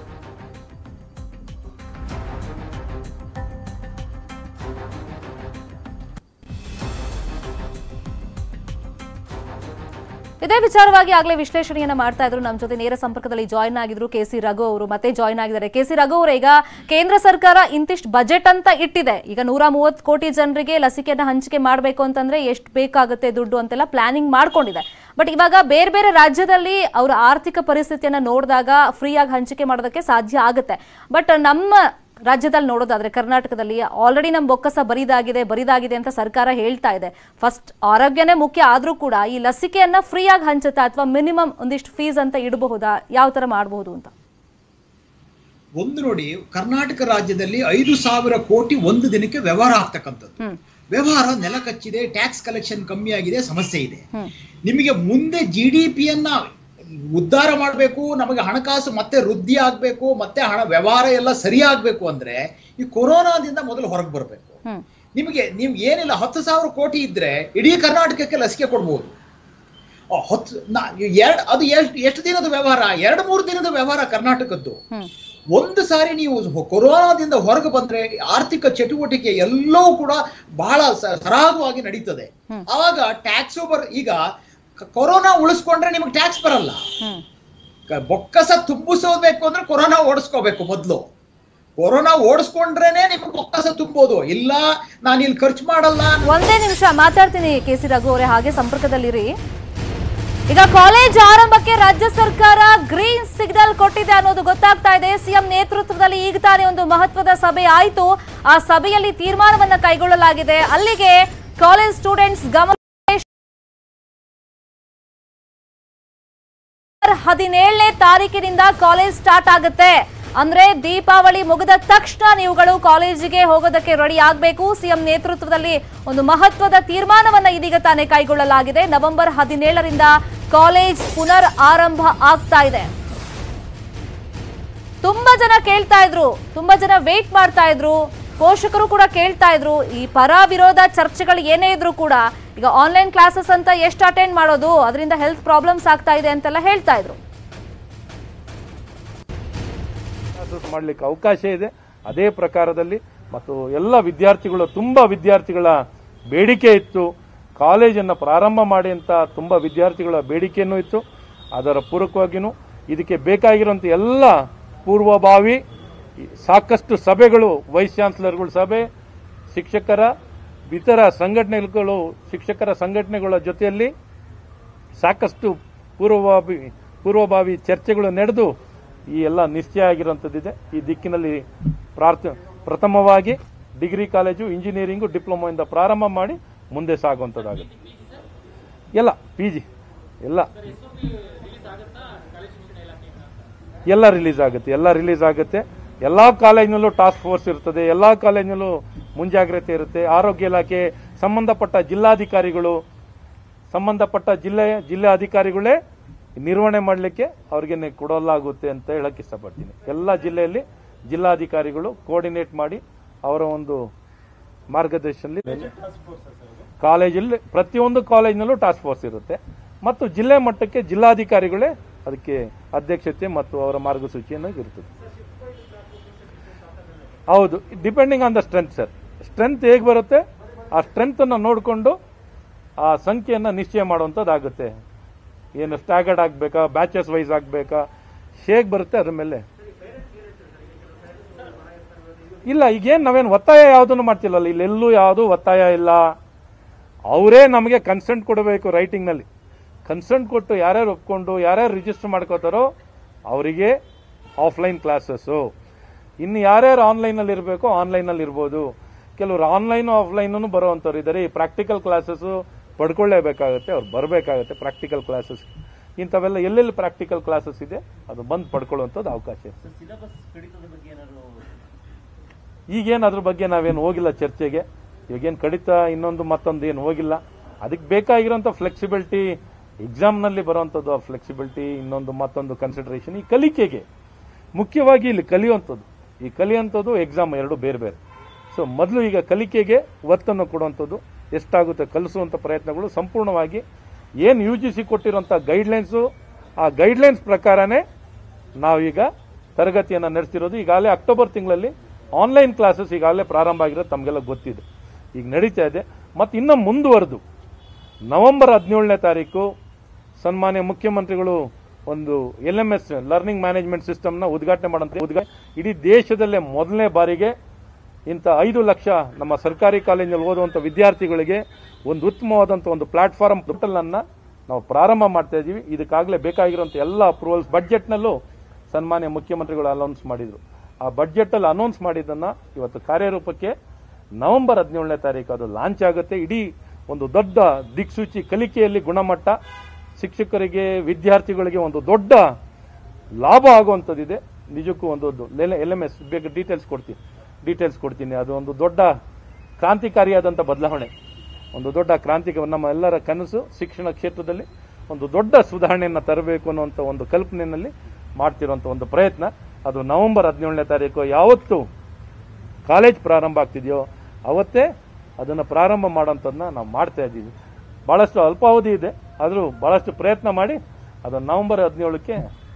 ಇದೇ ವಿಚಾರವಾಗಿ ಆಗ್ಲೇ ವಿಶ್ಲೇಷಣೆಯನ್ನ ಮಾಡ್ತಾ ಇದ್ರು ನಮ್ಮ ಜೊತೆ ನೇರ ಸಂಪರ್ಕದಲ್ಲಿ ಜಾಯ್ನ್ ಆಗಿದ್ರು ಕೆ ಸಿ ರಘು ಅವರು ಮತ್ತೆ ಜಾಯ್ನ್ ಆಗಿದ್ದಾರೆ ಕೆ ಸಿ ರಘು ಅವರು ಈಗ ಕೇಂದ್ರ ಸರ್ಕಾರ ಇಂತಿಷ್ಟು ಬಜೆಟ್ ಅಂತ ಇಟ್ಟಿದೆ ಈಗ ನೂರ ಮೂವತ್ತು ಕೋಟಿ ಜನರಿಗೆ ಲಸಿಕೆಯನ್ನ ಹಂಚಿಕೆ ಮಾಡಬೇಕು ಅಂತಂದ್ರೆ ಎಷ್ಟು ಬೇಕಾಗುತ್ತೆ ದುಡ್ಡು ಅಂತೆಲ್ಲ ಪ್ಲಾನಿಂಗ್ ಮಾಡ್ಕೊಂಡಿದೆ ಬಟ್ ಇವಾಗ ಬೇರೆ ಬೇರೆ ರಾಜ್ಯದಲ್ಲಿ ಅವರ ಆರ್ಥಿಕ ಪರಿಸ್ಥಿತಿಯನ್ನ ನೋಡಿದಾಗ ಫ್ರೀಯಾಗಿ ಹಂಚಿಕೆ ಮಾಡೋದಕ್ಕೆ ಸಾಧ್ಯ ಆಗುತ್ತೆ ಬಟ್ ನಮ್ಮ ರಾಜ್ಯದಲ್ಲಿ ನೋಡೋದಾದ್ರೆ ಕರ್ನಾಟಕದಲ್ಲಿ ಆಲ್ರೆಡಿ ನಮ್ಮ ಬೊಕ್ಕಸ ಬರಿದಾಗಿದೆ ಬರಿದಾಗಿದೆ ಅಂತ ಸರ್ಕಾರ ಹೇಳ್ತಾ ಇದೆ ಫಸ್ಟ್ ಆರೋಗ್ಯನೇ ಮುಖ್ಯ ಆದ್ರೂ ಕೂಡ ಈ ಲಸಿಕೆಯನ್ನ ಫ್ರೀಯಾಗಿ ಹಂಚುತ್ತಾ ಅಥವಾ ಮಿನಿಮಮ್ ಒಂದಿಷ್ಟು ಫೀಸ್ ಅಂತ ಇಡಬಹುದಾ ಯಾವ ತರ ಮಾಡಬಹುದು ಅಂತ ಒಂದು ನೋಡಿ ಕರ್ನಾಟಕ ರಾಜ್ಯದಲ್ಲಿ ಐದು ಸಾವಿರ ಕೋಟಿ ಒಂದು ದಿನಕ್ಕೆ ವ್ಯವಹಾರ ಆಗ್ತಕ್ಕಂಥದ್ದು ಹ್ಮ್ ವ್ಯವಹಾರ ನೆಲ ಕಚ್ಚಿದೆ ಟ್ಯಾಕ್ಸ್ ಕಲೆಕ್ಷನ್ ಕಮ್ಮಿ ಆಗಿದೆ ಸಮಸ್ಯೆ ಇದೆ ಹ್ಮ್ ನಿಮಗೆ ಮುಂದೆ ಜಿ ಡಿ ಪಿಯನ್ನ ಉದ್ಧಾರ ಮಾಡಬೇಕು ನಮಗೆ ಹಣಕಾಸು ಮತ್ತೆ ವೃದ್ಧಿ ಆಗಬೇಕು ಮತ್ತೆ ಹಣ ವ್ಯವಹಾರ ಎಲ್ಲ ಸರಿ ಆಗ್ಬೇಕು ಅಂದ್ರೆ ಈ ಕೊರೋನಾದಿಂದ ಮೊದಲು ಹೊರಗೆ ಬರಬೇಕು ಹ್ಮ್ ನಿಮಗೆ ನೀವು ಏನಿಲ್ಲ ಹತ್ತು ಸಾವಿರ ಕೋಟಿ ಇದ್ರೆ ಇಡೀ ಕರ್ನಾಟಕಕ್ಕೆ ಲಸಿಕೆ ಕೊಡ್ಬೋದು ಆ, ಹತ್ತು ನಾ- ಎರಡ್ ಅದು ಎಷ್ಟು ಎಷ್ಟು ದಿನದ ವ್ಯವಹಾರ ಎರಡು ಮೂರು ದಿನದ ವ್ಯವಹಾರ ಕರ್ನಾಟಕದ್ದು ಹ್ಮ್ ಒಂದು ಸಾರಿ ನೀವು ಹೊ- ಕೊರೋನಾದಿಂದ ಹೊರಗೆ ಬಂದ್ರೆ ಆರ್ಥಿಕ ಚಟುವಟಿಕೆ ಎಲ್ಲವೂ ಕೂಡ ಬಹಳ ಸ- ಸರಾಗವಾಗಿ ನಡೀತದೆ ಆವಾಗ ಟ್ಯಾಕ್ಸ್ ಬರ್ ಈಗ ಕ- ಕೊರೋನಾ ಉಳಿಸ್ಕೊಂಡ್ರೆ ನಿಮಗೆ ಟ್ಯಾಕ್ಸ್ ಬರಲ್ಲ ಹ್ಮ್ ಕ- ಬೊಕ್ಕಸ ತುಂಬಿಸೋಬೇಕು ಅಂದ್ರೆ ಕೊರೋನಾ ಓಡಿಸ್ಕೋಬೇಕು ಮೊದಲು ಕೊರೋನಾ ಓಡಿಸ್ಕೊಂಡ್ರೇನೆ ನಿಮ್ಗೆ ಬೊಕ್ಕಸ ತುಂಬೋದು ಇಲ್ಲ ನಾನು ಇಲ್ಲಿ ಖರ್ಚು ಮಾಡಲ್ಲ ಒಂದೇ ನಿಮಿಷ ಮಾತಾಡ್ತೀನಿ ಕೆ ಸಿ ರಘು ಅವರೇ ಹಾಗೆ ಸಂಪರ್ಕದಲ್ಲಿರಿ ಈಗ ಕಾಲೇಜ್ ಆರಂಭಕ್ಕೆ ರಾಜ್ಯ ಸರ್ಕಾರ ಗ್ರೀನ್ ಸಿಗ್ನಲ್ ಕೊಟ್ಟಿದೆ ಅನ್ನೋದು ಗೊತ್ತಾಗ್ತಾ ಇದೆ ಸಿಎಂ ನೇತೃತ್ವದಲ್ಲಿ ಈಗ ತಾನೇ ಒಂದು ಮಹತ್ವದ ಸಭೆ ಆಯಿತು ಆ ಸಭೆಯಲ್ಲಿ ತೀರ್ಮಾನವನ್ನ ಕೈಗೊಳ್ಳಲಾಗಿದೆ ಅಲ್ಲಿಗೆ ಕಾಲೇಜ್ ಸ್ಟೂಡೆಂಟ್ಸ್ ಗಮನ ಹದಿನೇಳನೇ ತಾರೀಕಿನಿಂದ ಕಾಲೇಜ್ ಸ್ಟಾರ್ಟ್ ಆಗುತ್ತೆ ಅಂದ್ರೆ ದೀಪಾವಳಿ ಮುಗಿದ ತಕ್ಷಣ ನೀವುಗಳು ಕಾಲೇಜಿಗೆ ಹೋಗೋದಕ್ಕೆ ರೆಡಿ ಆಗಬೇಕು ಸಿಎಂ ನೇತೃತ್ವದಲ್ಲಿ ಒಂದು ಮಹತ್ವದ ತೀರ್ಮಾನವನ್ನ ಇದೀಗ ತಾನೇ ಕೈಗೊಳ್ಳಲಾಗಿದೆ ನವೆಂಬರ್ ಹದಿನೇಳರಿಂದ ಕಾಲೇಜ್ ಪುನರ್ ಆರಂಭ ಆಗ್ತಾ ಇದೆ ತುಂಬಾ ಜನ ಕೇಳ್ತಾ ಇದ್ರು ತುಂಬಾ ಜನ ವೇಟ್ ಮಾಡ್ತಾ ಇದ್ರು ಪೋಷಕರು ಕೂಡ ಕೇಳ್ತಾ ಇದ್ರು ಈ ಪರ ವಿರೋಧ ಚರ್ಚೆಗಳು ಏನೇ ಇದ್ರು ಕೂಡ ಈಗ ಆನ್ಲೈನ್ ಕ್ಲಾಸಸ್ ಅಂತ ಎಷ್ಟು ಅಟೆಂಡ್ ಮಾಡೋದು ಅದರಿಂದ ಹೆಲ್ತ್ ಪ್ರಾಬ್ಲಮ್ಸ್ ಆಗ್ತಾ ಇದೆ ಅಂತೆಲ್ಲ ಹೇಳ್ತಾ ಇದ್ರು ಕ್ಲಾಸಸ್ ಮಾಡಲಿಕ್ಕೆ ಅವಕಾಶ ಇದೆ ಅದೇ ಪ್ರಕಾರದಲ್ಲಿ ಮತ್ತು ಎಲ್ಲ ವಿದ್ಯಾರ್ಥಿಗಳು ತುಂಬ ವಿದ್ಯಾರ್ಥಿಗಳ ಬೇಡಿಕೆ ಇತ್ತು ಕಾಲೇಜನ್ನು ಪ್ರಾರಂಭ ಮಾಡಿ ಅಂತ ತುಂಬ ವಿದ್ಯಾರ್ಥಿಗಳ ಬೇಡಿಕೆಯೂ ಇತ್ತು ಅದರ ಪೂರಕವಾಗಿಯೂ ಇದಕ್ಕೆ ಬೇಕಾಗಿರುವಂಥ ಎಲ್ಲ ಪೂರ್ವಭಾವಿ ಸಾಕಷ್ಟು ಸಭೆಗಳು ವೈಸ್ ಚಾನ್ಸಲರ್ಗಳ ಸಭೆ ಶಿಕ್ಷಕರ ಇತರ ಸಂಘಟನೆಗಳು ಶಿಕ್ಷಕರ ಸಂಘಟನೆಗಳ ಜೊತೆಯಲ್ಲಿ ಸಾಕಷ್ಟು ಪೂರ್ವಭಾವಿ ಪೂರ್ವಭಾವಿ ಚರ್ಚೆಗಳು ನಡೆದು ಈ ಎಲ್ಲ ನಿಶ್ಚಯ ಆಗಿರುವಂಥದ್ದಿದೆ ಈ ದಿಕ್ಕಿನಲ್ಲಿ ಪ್ರಾರ್ಥ ಪ್ರಥಮವಾಗಿ ಡಿಗ್ರಿ ಕಾಲೇಜು ಇಂಜಿನಿಯರಿಂಗು ಡಿಪ್ಲೊಮೊಯಿಂದ ಪ್ರಾರಂಭ ಮಾಡಿ ಮುಂದೆ ಸಾಗುವಂಥದ್ದಾಗುತ್ತೆ ಎಲ್ಲ ಪಿ ಜಿ ಎಲ್ಲ ಎಲ್ಲ ರಿಲೀಸ್ ಆಗುತ್ತೆ ಎಲ್ಲ ರಿಲೀಸ್ ಆಗುತ್ತೆ ಎಲ್ಲ ಕಾಲೇಜಿನಲ್ಲೂ ಟಾಸ್ಕ್ ಫೋರ್ಸ್ ಇರ್ತದೆ ಎಲ್ಲ ಕಾಲೇಜಿನಲ್ಲೂ ಮುಂಜಾಗ್ರತೆ ಇರುತ್ತೆ ಆರೋಗ್ಯ ಇಲಾಖೆ ಸಂಬಂಧಪಟ್ಟ ಜಿಲ್ಲಾಧಿಕಾರಿಗಳು ಸಂಬಂಧಪಟ್ಟ ಜಿಲ್ಲೆ ಜಿಲ್ಲೆ ಅಧಿಕಾರಿಗಳೇ ನಿರ್ವಹಣೆ ಮಾಡಲಿಕ್ಕೆ ಅವ್ರಿಗೆ ಕೊಡಲಾಗುತ್ತೆ ಅಂತ ಹೇಳಕ್ ಇಷ್ಟಪಡ್ತೀನಿ ಎಲ್ಲ ಜಿಲ್ಲೆಯಲ್ಲಿ ಜಿಲ್ಲಾಧಿಕಾರಿಗಳು ಕೋಆರ್ಡಿನೇಟ್ ಮಾಡಿ ಅವರ ಒಂದು ಮಾರ್ಗದರ್ಶನದಲ್ಲಿ ಕಾಲೇಜಲ್ಲಿ ಪ್ರತಿಯೊಂದು ಕಾಲೇಜಿನಲ್ಲೂ ಟಾಸ್ಕ್ ಫೋರ್ಸ್ ಇರುತ್ತೆ ಮತ್ತು ಜಿಲ್ಲೆ ಮಟ್ಟಕ್ಕೆ ಜಿಲ್ಲಾಧಿಕಾರಿಗಳೇ ಅದಕ್ಕೆ ಅಧ್ಯಕ್ಷತೆ ಮತ್ತು ಅವರ ಮಾರ್ಗಸೂಚಿಯನ್ನು ಇರ್ತದೆ ಹೌದು depending on the strength sir strength ಹೇಗೆ ಬರುತ್ತೆ ಆ ಸ್ಟ್ರೆಂತನ್ನು ನೋಡಿಕೊಂಡು ಆ ಸಂಖ್ಯೆಯನ್ನು ನಿಶ್ಚಯ ಮಾಡುವಂಥದ್ದಾಗುತ್ತೆ ಏನು ಸ್ಟ್ಯಾಗರ್ಡ್ ಆಗಬೇಕಾ ಬ್ಯಾಚಸ್ ವೈಸ್ ಆಗಬೇಕಾ ಹೇಗೆ ಬರುತ್ತೆ ಅದ್ರ ಮೇಲೆ ಇಲ್ಲ ಈಗೇನು ನಾವೇನು ಒತ್ತಾಯ ಯಾವುದನ್ನು ಮಾಡ್ತಿಲ್ಲಲ್ಲ ಇಲ್ಲೆಲ್ಲೂ ಯಾವುದು ಒತ್ತಾಯ ಇಲ್ಲ ಅವರೇ ನಮಗೆ ಕನ್ಸೆಂಟ್ ಕೊಡಬೇಕು ರೈಟಿಂಗ್ನಲ್ಲಿ ಕನ್ಸೆಂಟ್ ಕೊಟ್ಟು ಯಾರ್ಯಾರು ಒಪ್ಕೊಂಡು ಯಾರ್ಯಾರು ರಿಜಿಸ್ಟರ್ ಮಾಡ್ಕೋತಾರೋ ಅವರಿಗೆ ಆಫ್ಲೈನ್ ಕ್ಲಾಸಸ್ಸು ಇನ್ನು ಯಾರ್ಯಾರು ಆನ್ಲೈನಲ್ಲಿ ಇರಬೇಕು ಆನ್ಲೈನಲ್ಲಿ ಇರ್ಬೋದು ಕೆಲವರು ಆನ್ಲೈನ್ ಆಫ್ಲೈನು ಬರುವಂಥವ್ರು ಇದ್ದಾರೆ ಈ ಪ್ರಾಕ್ಟಿಕಲ್ ಕ್ಲಾಸಸ್ಸು ಪಡ್ಕೊಳ್ಳೇಬೇಕಾಗುತ್ತೆ ಅವ್ರು ಬರಬೇಕಾಗುತ್ತೆ ಪ್ರಾಕ್ಟಿಕಲ್ ಕ್ಲಾಸಸ್ ಇಂಥವೆಲ್ಲ ಎಲ್ಲೆಲ್ಲಿ ಪ್ರಾಕ್ಟಿಕಲ್ ಕ್ಲಾಸಸ್ ಇದೆ ಅದು ಬಂದು ಪಡ್ಕೊಳ್ಳುವಂಥದ್ದು ಅವಕಾಶ ಇದೆ ಈಗೇನು ಅದ್ರ ಬಗ್ಗೆ ನಾವೇನು ಹೋಗಿಲ್ಲ ಚರ್ಚೆಗೆ ಇವಾಗೇನು ಕಡಿತ ಇನ್ನೊಂದು ಮತ್ತೊಂದು ಏನು ಹೋಗಿಲ್ಲ ಅದಕ್ಕೆ ಬೇಕಾಗಿರೋಂಥ ಫ್ಲೆಕ್ಸಿಬಿಲಿಟಿ ಎಕ್ಸಾಮ್ನಲ್ಲಿ ಬರುವಂಥದ್ದು ಆ ಫ್ಲೆಕ್ಸಿಬಿಲಿಟಿ ಇನ್ನೊಂದು ಮತ್ತೊಂದು ಕನ್ಸಿಡರೇಷನ್ ಈ ಕಲಿಕೆಗೆ ಮುಖ್ಯವಾಗಿ ಇಲ್ಲಿ ಕಲಿಯುವಂಥದ್ದು ಈ ಕಲಿಯುವಂಥದ್ದು ಎಕ್ಸಾಮ್ ಎರಡು ಬೇರೆ ಬೇರೆ ಸೊ ಮೊದಲು ಈಗ ಕಲಿಕೆಗೆ ಒತ್ತನ್ನು ಕೊಡುವಂಥದ್ದು ಎಷ್ಟಾಗುತ್ತೆ ಕಲಿಸುವಂಥ ಪ್ರಯತ್ನಗಳು ಸಂಪೂರ್ಣವಾಗಿ ಏನು ಯು ಜಿ ಸಿ ಕೊಟ್ಟಿರುವಂಥ ಗೈಡ್ಲೈನ್ಸು ಆ ಗೈಡ್ಲೈನ್ಸ್ ಪ್ರಕಾರನೇ ನಾವೀಗ ತರಗತಿಯನ್ನು ನಡೆಸ್ತಿರೋದು ಈಗಾಗಲೇ ಅಕ್ಟೋಬರ್ ತಿಂಗಳಲ್ಲಿ ಆನ್ಲೈನ್ ಕ್ಲಾಸಸ್ ಈಗಾಗಲೇ ಪ್ರಾರಂಭ ಆಗಿರೋದು ತಮಗೆಲ್ಲ ಗೊತ್ತಿದೆ ಈಗ ನಡೀತಾ ಇದೆ ಮತ್ತು ಇನ್ನು ಮುಂದುವರೆದು ನವೆಂಬರ್ ಹದಿನೇಳನೇ ತಾರೀಕು ಸನ್ಮಾನ್ಯ ಮುಖ್ಯಮಂತ್ರಿಗಳು ಒಂದು L M S learning management ಸಿಸ್ಟಮ್ನ ಉದ್ಘಾಟನೆ ಮಾಡಂತ ಉದ್ಘಾ ಇಡೀ ದೇಶದಲ್ಲೇ ಮೊದಲನೇ ಬಾರಿಗೆ ಇಂಥ ಐದು ಲಕ್ಷ ನಮ್ಮ ಸರ್ಕಾರಿ ಕಾಲೇಜಿನಲ್ಲಿ ಓದುವಂಥ ವಿದ್ಯಾರ್ಥಿಗಳಿಗೆ ಒಂದು ಉತ್ತಮವಾದಂಥ ಒಂದು ಪ್ಲಾಟ್ಫಾರ್ಮ್ ಪೋರ್ಟಲನ್ನು ನಾವು ಪ್ರಾರಂಭ ಮಾಡ್ತಾ ಇದ್ದೀವಿ ಇದಕ್ಕಾಗಲೇ ಬೇಕಾಗಿರುವಂಥ ಎಲ್ಲ ಅಪ್ರೂವಲ್ಸ್ ಬಡ್ಜೆಟ್ನಲ್ಲೂ ಸನ್ಮಾನ್ಯ ಮುಖ್ಯಮಂತ್ರಿಗಳು ಅನೌನ್ಸ್ ಮಾಡಿದರು ಆ ಬಡ್ಜೆಟಲ್ಲಿ ಅನೌನ್ಸ್ ಮಾಡಿದ್ದನ್ನು ಇವತ್ತು ಕಾರ್ಯರೂಪಕ್ಕೆ ನವೆಂಬರ್ ಹದಿನೇಳನೇ ತಾರೀಕು ಅದು ಲಾಂಚ್ ಆಗುತ್ತೆ ಇಡೀ ಒಂದು ದೊಡ್ಡ ದಿಕ್ಸೂಚಿ ಕಲಿಕೆಯಲ್ಲಿ ಗುಣಮಟ್ಟ ಶಿಕ್ಷಕರಿಗೆ ವಿದ್ಯಾರ್ಥಿಗಳಿಗೆ ಒಂದು ದೊಡ್ಡ ಲಾಭ ಆಗುವಂಥದ್ದಿದೆ ನಿಜಕ್ಕೂ ಒಂದು ಎಲ್ ಎಮ್ ಎಸ್ ಬೇಗ ಡೀಟೇಲ್ಸ್ ಕೊಡ್ತೀನಿ ಡೀಟೇಲ್ಸ್ ಕೊಡ್ತೀನಿ ಅದು ಒಂದು ದೊಡ್ಡ ಕ್ರಾಂತಿಕಾರಿಯಾದಂಥ ಬದಲಾವಣೆ ಒಂದು ದೊಡ್ಡ ಕ್ರಾಂತಿ ನಮ್ಮ ಎಲ್ಲರ ಕನಸು ಶಿಕ್ಷಣ ಕ್ಷೇತ್ರದಲ್ಲಿ ಒಂದು ದೊಡ್ಡ ಸುಧಾರಣೆಯನ್ನು ತರಬೇಕು ಅನ್ನುವಂಥ ಒಂದು ಕಲ್ಪನೆಯಲ್ಲಿ ಮಾಡ್ತಿರುವಂಥ ಒಂದು ಪ್ರಯತ್ನ ಅದು ನವೆಂಬರ್ ಹದಿನೇಳನೇ ತಾರೀಕು ಯಾವತ್ತು ಕಾಲೇಜ್ ಪ್ರಾರಂಭ ಆಗ್ತಿದೆಯೋ ಅವತ್ತೇ ಅದನ್ನು ಪ್ರಾರಂಭ ಮಾಡೋಂಥದ್ದನ್ನ ನಾವು ಮಾಡ್ತಾ ಇದ್ದೀವಿ ಭಾಳಷ್ಟು ಅಲ್ಪಾವಧಿ ಇದೆ ಆದರೂ ಭಾಳಷ್ಟು ಪ್ರಯತ್ನ ಮಾಡಿ ಅದು ನವೆಂಬರ್ ಹದಿನೇಳಕ್ಕೆ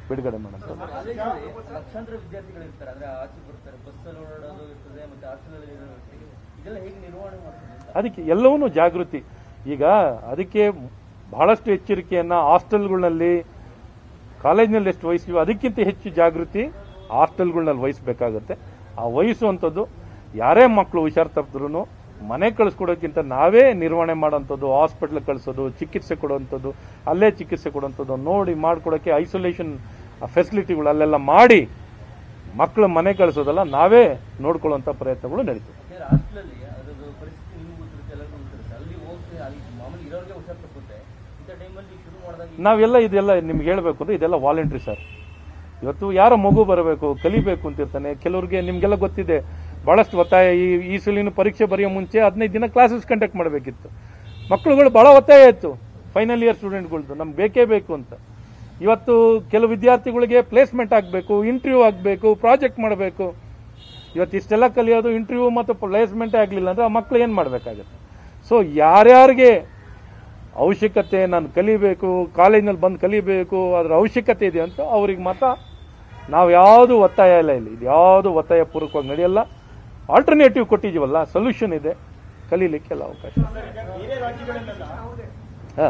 ಬಿಡುಗಡೆ ಮಾಡೋಂಥದ್ದು ಕಾಲೇಜಲ್ಲಿ ಲಕ್ಷಾಂತರ ವಿದ್ಯಾರ್ಥಿಗಳು ಇರ್ತಾರೆ ಅಂದ್ರೆ ಆಚೆ ಬರ್ತಾರೆ ಬಸ್ಸಲ್ಲಿ ಓಡಾಡೋದು ಇರ್ತದೆ ಮತ್ತೆ ಹಾಸ್ಟೆಲಲ್ಲಿ ಇರ್ತದೆ ಇದೆಲ್ಲ ಹೇಗೆ ನಿರ್ವಹಣೆ ಮಾಡ್ತಾರೆ ಅಂತ ಅದಕ್ಕೆ ಎಲ್ಲವನ್ನೂ ಜಾಗೃತಿ ಈಗ ಅದಕ್ಕೆ ಬಹಳಷ್ಟು ಎಚ್ಚರಿಕೆಯನ್ನ ಹಾಸ್ಟೆಲ್ಗಳಲ್ಲಿ ಕಾಲೇಜಿನಲ್ಲಿ ಎಷ್ಟು ವಹಿಸ್ತೀವೋ ಅದಕ್ಕಿಂತ ಹೆಚ್ಚು ಜಾಗೃತಿ ಹಾಸ್ಟೆಲ್ಗಳನ್ನಲ್ಲಿ ವಹಿಸಬೇಕಾಗತ್ತೆ ಆ ವಹಿಸುವಂಥದ್ದು ಯಾರೇ ಮಕ್ಕಳು ಹುಷಾರ್ ತಪ್ಪಿದ್ರು ಮನೆ ಕಳಿಸ್ಕೊಡೋಕ್ಕಿಂತ ನಾವೇ ನಿರ್ವಹಣೆ ಮಾಡೋಂಥದ್ದು ಹಾಸ್ಪಿಟ್ಲ್ ಕಳಿಸೋದು ಚಿಕಿತ್ಸೆ ಕೊಡುವಂಥದ್ದು ಅಲ್ಲೇ ಚಿಕಿತ್ಸೆ ಕೊಡುವಂಥದ್ದು ನೋಡಿ ಮಾಡ್ಕೊಡೋಕ್ಕೆ ಐಸೋಲೇಷನ್ ಫೆಸಿಲಿಟಿಗಳು ಅಲ್ಲೆಲ್ಲ ಮಾಡಿ ಮಕ್ಕಳು ಮನೆ ಕಳಿಸೋದಲ್ಲ ನಾವೇ ನೋಡ್ಕೊಳ್ಳುವಂಥ ಪ್ರಯತ್ನಗಳು ನಡೀತದೆ ಯಾಕಂದ್ರೆ ಹಾಸ್ಟೆಲಲ್ಲಿ ಅದ್ರದ್ದು ಪರಿಸ್ಥಿತಿ ನಿಮ್ಗೆ ಗೊತ್ತಿರುತ್ತೆ ಎಲ್ಲರಿಗೂ ಗೊತ್ತಿರುತ್ತೆ ಅಲ್ಲಿ ಹೋಗಿ ಅಲ್ಲಿ ಮಾಮೂಲಿ ಇರೋರಿಗೆ ಹುಷಾರ್ ತಪ್ಪುತ್ತೆ ಇಂಥ ಟೈಮಲ್ಲಿ ಶುರು ಮಾಡಿದಾಗ ನಾವೆಲ್ಲ ಇದೆಲ್ಲ ನಿಮ್ಗೆ ಹೇಳಬೇಕು ಅಂದ್ರೆ ಇದೆಲ್ಲ ವಾಲಂಟ್ರಿ ಸರ್ ಇವತ್ತು ಯಾರೋ ಮಗು ಬರಬೇಕು ಕಲಿಬೇಕು ಅಂತಿರ್ತಾನೆ ಕೆಲವ್ರಿಗೆ ನಿಮ್ಗೆಲ್ಲ ಗೊತ್ತಿದೆ ಬಹಳಷ್ಟು ಒತ್ತಾಯ ಈ ಈ ಸಲಿನ ಪರೀಕ್ಷೆ ಬರೆಯೋ ಮುಂಚೆ ಹದಿನೈದು ದಿನ ಕ್ಲಾಸಸ್ ಕಂಡಕ್ಟ್ ಮಾಡಬೇಕಿತ್ತು ಮಕ್ಕಳುಗಳು ಬಹಳ ಒತ್ತಾಯ ಇತ್ತು ಫೈನಲ್ ಇಯರ್ ಸ್ಟೂಡೆಂಟ್ಗಳ್ದು ನಮ್ಗೆ ಬೇಕೇ ಬೇಕು ಅಂತ ಇವತ್ತು ಕೆಲವು ವಿದ್ಯಾರ್ಥಿಗಳಿಗೆ ಪ್ಲೇಸ್ಮೆಂಟ್ ಆಗಬೇಕು ಇಂಟರ್ವ್ಯೂ ಆಗಬೇಕು ಪ್ರಾಜೆಕ್ಟ್ ಮಾಡಬೇಕು ಇವತ್ತು ಇಷ್ಟೆಲ್ಲ ಕಲಿಯೋದು ಇಂಟರ್ವ್ಯೂ ಮತ್ತು ಪ್ಲೇಸ್ಮೆಂಟೇ ಆಗಲಿಲ್ಲ ಅಂದರೆ ಆ ಮಕ್ಕಳು ಏನು ಮಾಡಬೇಕಾಗತ್ತೆ ಸೊ ಯಾರ್ಯಾರಿಗೆ ಅವಶ್ಯಕತೆ ನಾನು ಕಲಿಬೇಕು ಕಾಲೇಜ್ನಲ್ಲಿ ಬಂದು ಕಲಿಬೇಕು ಅದರ ಅವಶ್ಯಕತೆ ಇದೆ ಅಂತ ಅವ್ರಿಗೆ ಮಾತ್ರ ನಾವು ಯಾವುದು ಒತ್ತಾಯ ಇಲ್ಲ ಇಲ್ಲಿ ಇದು ಯಾವುದು ಒತ್ತಾಯ ಪೂರ್ವಕವಾಗಿ ನಡೆಯಲ್ಲ ಆಲ್ಟರ್ನೇಟಿವ್ ಕೊಟ್ಟಿದ್ದೀವಲ್ಲ ಸೊಲ್ಯೂಷನ್ ಇದೆ ಕಲೀಲಿಕ್ಕೆಲ್ಲ ಅವಕಾಶ ಬೇರೆ ರಾಜ್ಯಗಳಲ್ಲೆಲ್ಲ ಹಾಂ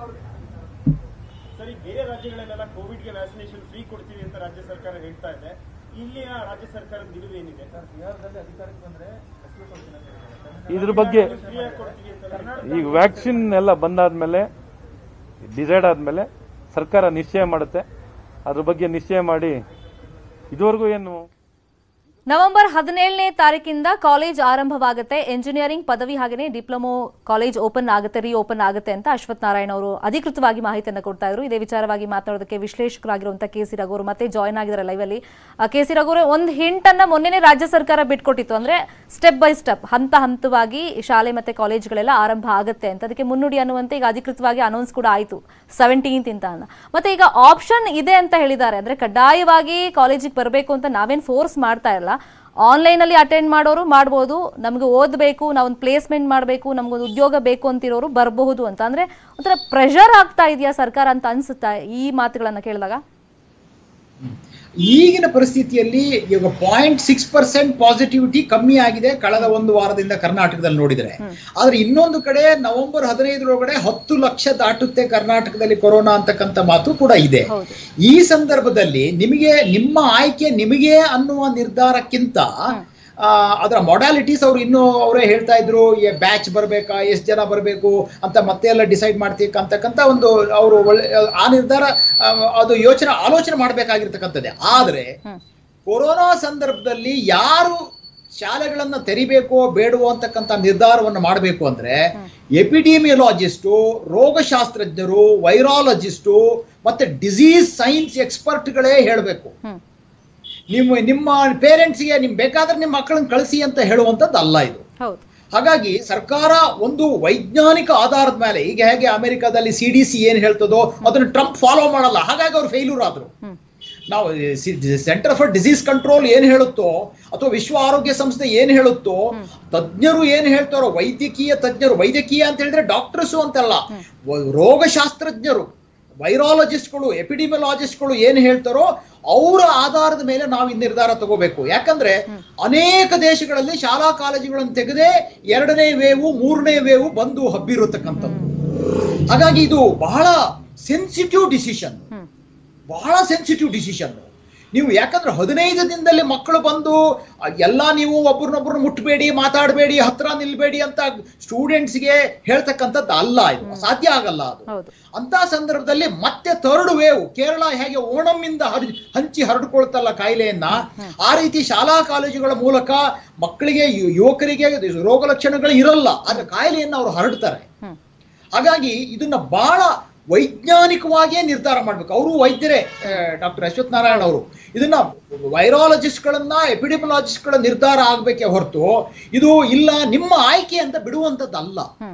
ಸರಿ ಬೇರೆ ರಾಜ್ಯಗಳಲ್ಲೆಲ್ಲ ಕೋವಿಡ್ಗೆ ವ್ಯಾಕ್ಸಿನೇಷನ್ ಫ್ರೀ ಕೊಡ್ತೀವಿ ಅಂತ ರಾಜ್ಯ ಸರ್ಕಾರ ಹೇಳ್ತಾ ಇದೆ ಇಲ್ಲಿಯ ರಾಜ್ಯ ಸರ್ಕಾರದ ನಿಲುವು ಏನಿದೆ ಬಿಹಾರದಲ್ಲಿ ಅಧಿಕಾರಕ್ಕೆ ಬಂದ್ರೆ ಹಸಿರು ಕೊಡ್ತೀನಿ ಅಂತ ಹೇಳಿದ್ದಾರೆ. ಇದ್ರ ಬಗ್ಗೆ ಫ್ರೀಯಾಗಿ ಕೊಡ್ತೀವಿ ಅಂತ ಈಗ ವ್ಯಾಕ್ಸಿನ್ ಎಲ್ಲ ಬಂದಾದ್ಮೇಲೆ ಡಿಸೈಡ್ ಆದಮೇಲೆ ಸರ್ಕಾರ ನಿಶ್ಚಯ ಮಾಡುತ್ತೆ ಅದ್ರ ಬಗ್ಗೆ ನಿಶ್ಚಯ ಮಾಡಿ ಇದುವರೆಗೂ ಏನು ನವೆಂಬರ್ ಹದಿನೇಳನೇ ತಾರೀಕಿಂದ ಕಾಲೇಜ್ ಆರಂಭವಾಗುತ್ತೆ ಎಂಜಿನಿಯರಿಂಗ್ ಪದವಿ ಹಾಗೆಯೇ ಡಿಪ್ಲೊಮೊ ಕಾಲೇಜ್ ಓಪನ್ ಆಗುತ್ತೆ ರೀ ಓಪನ್ ಆಗುತ್ತೆ ಅಂತ ಅಶ್ವಥ್ ನಾರಾಯಣ ಅವರು ಅಧಿಕೃತವಾಗಿ ಮಾಹಿತಿಯನ್ನು ಕೊಡ್ತಾ ಇದ್ರು ಇದೇ ವಿಚಾರವಾಗಿ ಮಾತನಾಡೋದಕ್ಕೆ ವಿಶ್ಲೇಷಕರಾಗಿರುವಂತಹ ಕೆ ಸಿ ರಘು ಅವರು ಮತ್ತೆ ಜಾಯ್ನ್ ಆಗಿದ್ದಾರೆ ಲೈವ್ ಅಲ್ಲಿ ಕೆ ಸಿ ರಘು ಒಂದು ಹಿಂಟ್ ಅನ್ನ ಮೊನ್ನೆನೇ ರಾಜ್ಯ ಸರ್ಕಾರ ಬಿಟ್ಕೊಟ್ಟಿತ್ತು ಅಂದ್ರೆ ಸ್ಟೆಪ್ ಬೈ ಸ್ಟೆಪ್ ಹಂತ ಹಂತವಾಗಿ ಶಾಲೆ ಮತ್ತೆ ಕಾಲೇಜ್ಗಳೆಲ್ಲ ಆರಂಭ ಆಗುತ್ತೆ ಅಂತ ಅದಕ್ಕೆ ಮುನ್ನುಡಿ ಅನ್ನುವಂತೆ ಈಗ ಅಧಿಕೃತವಾಗಿ ಅನೌನ್ಸ್ ಕೂಡ ಆಯಿತು ಸೆವೆಂಟೀನ್ತ್ ಅಂತ ಅನ್ನ. ಮತ್ತೆ ಈಗ ಆಪ್ಷನ್ ಇದೆ ಅಂತ ಹೇಳಿದ್ದಾರೆ ಅಂದ್ರೆ ಕಡ್ಡಾಯವಾಗಿ ಕಾಲೇಜಿಗೆ ಬರಬೇಕು ಅಂತ ನಾವೇನ್ ಫೋರ್ಸ್ ಮಾಡ್ತಾ ಇಲ್ಲ ಆನ್ಲೈನ್ ಅಲ್ಲಿ ಅಟೆಂಡ್ ಮಾಡೋರು ಮಾಡ್ಬೋದು ನಮ್ಗೆ ಓದಬೇಕು ನಾವೊಂದು ಪ್ಲೇಸ್ಮೆಂಟ್ ಮಾಡಬೇಕು ನಮ್ಗೊಂದು ಉದ್ಯೋಗ ಬೇಕು ಅಂತಿರೋರು ಬರಬಹುದು ಅಂತ ಅಂದ್ರೆ ಒಂಥರ ಪ್ರೆಷರ್ ಆಗ್ತಾ ಇದೆಯಾ ಸರ್ಕಾರ ಅಂತ ಅನ್ಸುತ್ತಾ ಈ ಮಾತುಗಳನ್ನ ಕೇಳಿದಾಗ ಈಗಿನ ಪರಿಸ್ಥಿತಿಯಲ್ಲಿ ಈಗ ಪಾಯಿಂಟ್ ಸಿಕ್ಸ್ ಪರ್ಸೆಂಟ್ ಪಾಸಿಟಿವಿಟಿ ಕಮ್ಮಿ ಆಗಿದೆ ಕಳೆದ ಒಂದು ವಾರದಿಂದ ಕರ್ನಾಟಕದಲ್ಲಿ ನೋಡಿದರೆ ಆದ್ರೆ ಇನ್ನೊಂದು ಕಡೆ ನವೆಂಬರ್ ಹದಿನೈದರೊಳಗಡೆ ಹತ್ತು ಲಕ್ಷ ದಾಟುತ್ತೆ ಕರ್ನಾಟಕದಲ್ಲಿ ಕೊರೋನಾ ಅಂತಕ್ಕಂಥ ಮಾತು ಕೂಡ ಇದೆ ಹೌದು ಈ ಸಂದರ್ಭದಲ್ಲಿ ನಿಮಗೆ ನಿಮ್ಮ ಆಯ್ಕೆ ನಿಮಗೆ ಅನ್ನುವ ನಿರ್ಧಾರಕ್ಕಿಂತ ಆ, ಅದರ ಮೊಡಾಲಿಟೀಸ್ ಅವ್ರು ಇನ್ನೂ ಅವರೇ ಹೇಳ್ತಾ ಇದ್ರು ಬ್ಯಾಚ್ ಬರಬೇಕಾ ಎಷ್ಟು ಜನ ಬರಬೇಕು ಅಂತ ಮತ್ತೆ ಎಲ್ಲ ಡಿಸೈಡ್ ಮಾಡ್ತೀವಿ ಅಂತಕ್ಕಂಥ ಒಂದು ಅವರು ಒಳ್ಳೆ ಆ ನಿರ್ಧಾರ ಆ, ಅದು ಯೋಚನೆ ಆಲೋಚನೆ ಮಾಡಬೇಕಾಗಿರ್ತಕ್ಕಂಥದ್ದೇ ಆದರೆ ಕೊರೋನಾ ಸಂದರ್ಭದಲ್ಲಿ ಯಾರು ಶಾಲೆಗಳನ್ನ ತೆರಿಬೇಕೋ ಬೇಡವೋ ಅಂತಕ್ಕಂಥ ನಿರ್ಧಾರವನ್ನು ಮಾಡಬೇಕು ಅಂದ್ರೆ ಎಪಿಡಿಮಿಯಲಾಜಿಸ್ಟು ರೋಗಶಾಸ್ತ್ರಜ್ಞರು ವೈರಾಲಜಿಸ್ಟು ಮತ್ತೆ ಡಿಸೀಸ್ ಸೈನ್ಸ್ ಎಕ್ಸ್ಪರ್ಟ್ಗಳೇ ಹೇಳಬೇಕು ಹ್ಮ್ ನಿಮ್ಮ ನಿಮ್ಮ ಪೇರೆಂಟ್ಸ್ಗೆ ನಿಮ್ ಬೇಕಾದ್ರೆ ನಿಮ್ಮ ಮಕ್ಕಳನ್ನ ಕಳಿಸಿ ಅಂತ ಹೇಳುವಂಥದ್ದು ಅಲ್ಲ ಇದು ಹೌದು ಹಾಗಾಗಿ ಸರ್ಕಾರ ಒಂದು ವೈಜ್ಞಾನಿಕ ಆಧಾರದ ಮೇಲೆ ಈಗ ಹೇಗೆ ಅಮೆರಿಕಾದಲ್ಲಿ ಸಿ ಡಿ ಸಿ ಏನ್ ಹೇಳ್ತದೋ ಅದನ್ನ ಟ್ರಂಪ್ ಫಾಲೋ ಮಾಡಲ್ಲ ಹಾಗಾಗಿ ಅವ್ರು ಫೇಲ್ಯೂರ್ ಆದ್ರು ಹ್ಮ್ ನಾವು ಸೆಂಟರ್ ಫಾರ್ ಡಿಸೀಸ್ ಕಂಟ್ರೋಲ್ ಏನ್ ಹೇಳುತ್ತೋ ಅಥವಾ ವಿಶ್ವ ಆರೋಗ್ಯ ಸಂಸ್ಥೆ ಏನ್ ಹೇಳುತ್ತೋ ತಜ್ಞರು ಏನ್ ಹೇಳ್ತಾರೋ ವೈದ್ಯಕೀಯ ತಜ್ಞರು ವೈದ್ಯಕೀಯ ಅಂತ ಹೇಳಿದ್ರೆ ಡಾಕ್ಟರ್ಸು ಅಂತಲ್ಲ ವ- ರೋಗಶಾಸ್ತ್ರಜ್ಞರು ವೈರಾಲಜಿಸ್ಟ್ಗಳು ಎಪಿಡಿಮಿಯಾಲಜಿಸ್ಟ್ಗಳು ಏನ್ ಹೇಳ್ತಾರೋ ಅವರ ಆಧಾರದ ಮೇಲೆ ನಾವು ಈ ನಿರ್ಧಾರ ತಗೋಬೇಕು ಯಾಕಂದ್ರೆ ಅನೇಕ ದೇಶಗಳಲ್ಲಿ ಶಾಲಾ ಕಾಲೇಜುಗಳನ್ನು ತೆಗೆದೇ ಎರಡನೇ ವೇವು ಮೂರನೇ ವೇವು ಬಂದು ಹಬ್ಬಿರತಕ್ಕಂಥದ್ದು ಹಾಗಾಗಿ ಇದು ಬಹಳ ಸೆನ್ಸಿಟಿವ್ ಡಿಸಿಷನ್ ಹ್ಮ್ ಬಹಳ ಸೆನ್ಸಿಟಿವ್ ಡಿಸಿಷನ್ ನೀವು ಯಾಕಂದ್ರೆ ಹದಿನೈದು ದಿನದಲ್ಲಿ ಮಕ್ಕಳು ಬಂದು ಆ, ಎಲ್ಲ ನೀವು ಒಬ್ರನ್ನೊಬ್ರನ್ನ ಮುಟ್ಟಬೇಡಿ ಮಾತಾಡಬೇಡಿ ಹತ್ರ ನಿಲ್ಬೇಡಿ ಅಂತ ಸ್ಟೂಡೆಂಟ್ಸ್ಗೆ ಹೇಳ್ತಕ್ಕಂಥದ್ದು ಅಲ್ಲ ಇದು ಸಾಧ್ಯ ಆಗಲ್ಲ ಅದು ಹೌದು ಅಂತ ಸಂದರ್ಭದಲ್ಲಿ ಮತ್ತೆ ಥರ್ಡ್ ವೇವ್ ಕೇರಳ ಹೇಗೆ ಓಣಂನಿಂದ ಹರಿ ಹಂಚಿ ಹರಡ್ಕೊಳ್ತಲ್ಲ ಕಾಯಿಲೆಯನ್ನ ಆ ರೀತಿ ಶಾಲಾ ಕಾಲೇಜುಗಳ ಮೂಲಕ ಮಕ್ಕಳಿಗೆ ಯು- ಯುವಕರಿಗೆ ರೋಗ ಲಕ್ಷಣಗಳು ಇರಲ್ಲ ಆದ್ರೆ ಕಾಯಿಲೆಯನ್ನು ಅವರು ಹರಡ್ತಾರೆ ಹ್ಮ್ ಹಾಗಾಗಿ ಇದನ್ನ ಬಹಳ ವೈಜ್ಞಾನಿಕವಾಗಿಯೇ ನಿರ್ಧಾರ ಮಾಡ್ಬೇಕು ಅವರು ವೈದ್ಯರೇ ಡಾಕ್ಟರ್ ಅಶ್ವಥ್ ನಾರಾಯಣ ಅವರು ಇದನ್ನ ವೈರಾಲಜಿಸ್ಟ್ಗಳನ್ನ ಎಪಿಡಿಮಲಾಜಿಸ್ಟ್ಗಳ ನಿರ್ಧಾರ ಆಗ್ಬೇಕೇ ಹೊರತು ಇದು ಇಲ್ಲ ನಿಮ್ಮ ಆಯ್ಕೆ ಅಂತ ಬಿಡುವಂಥದ್ದಲ್ಲ ಹ್ಮ್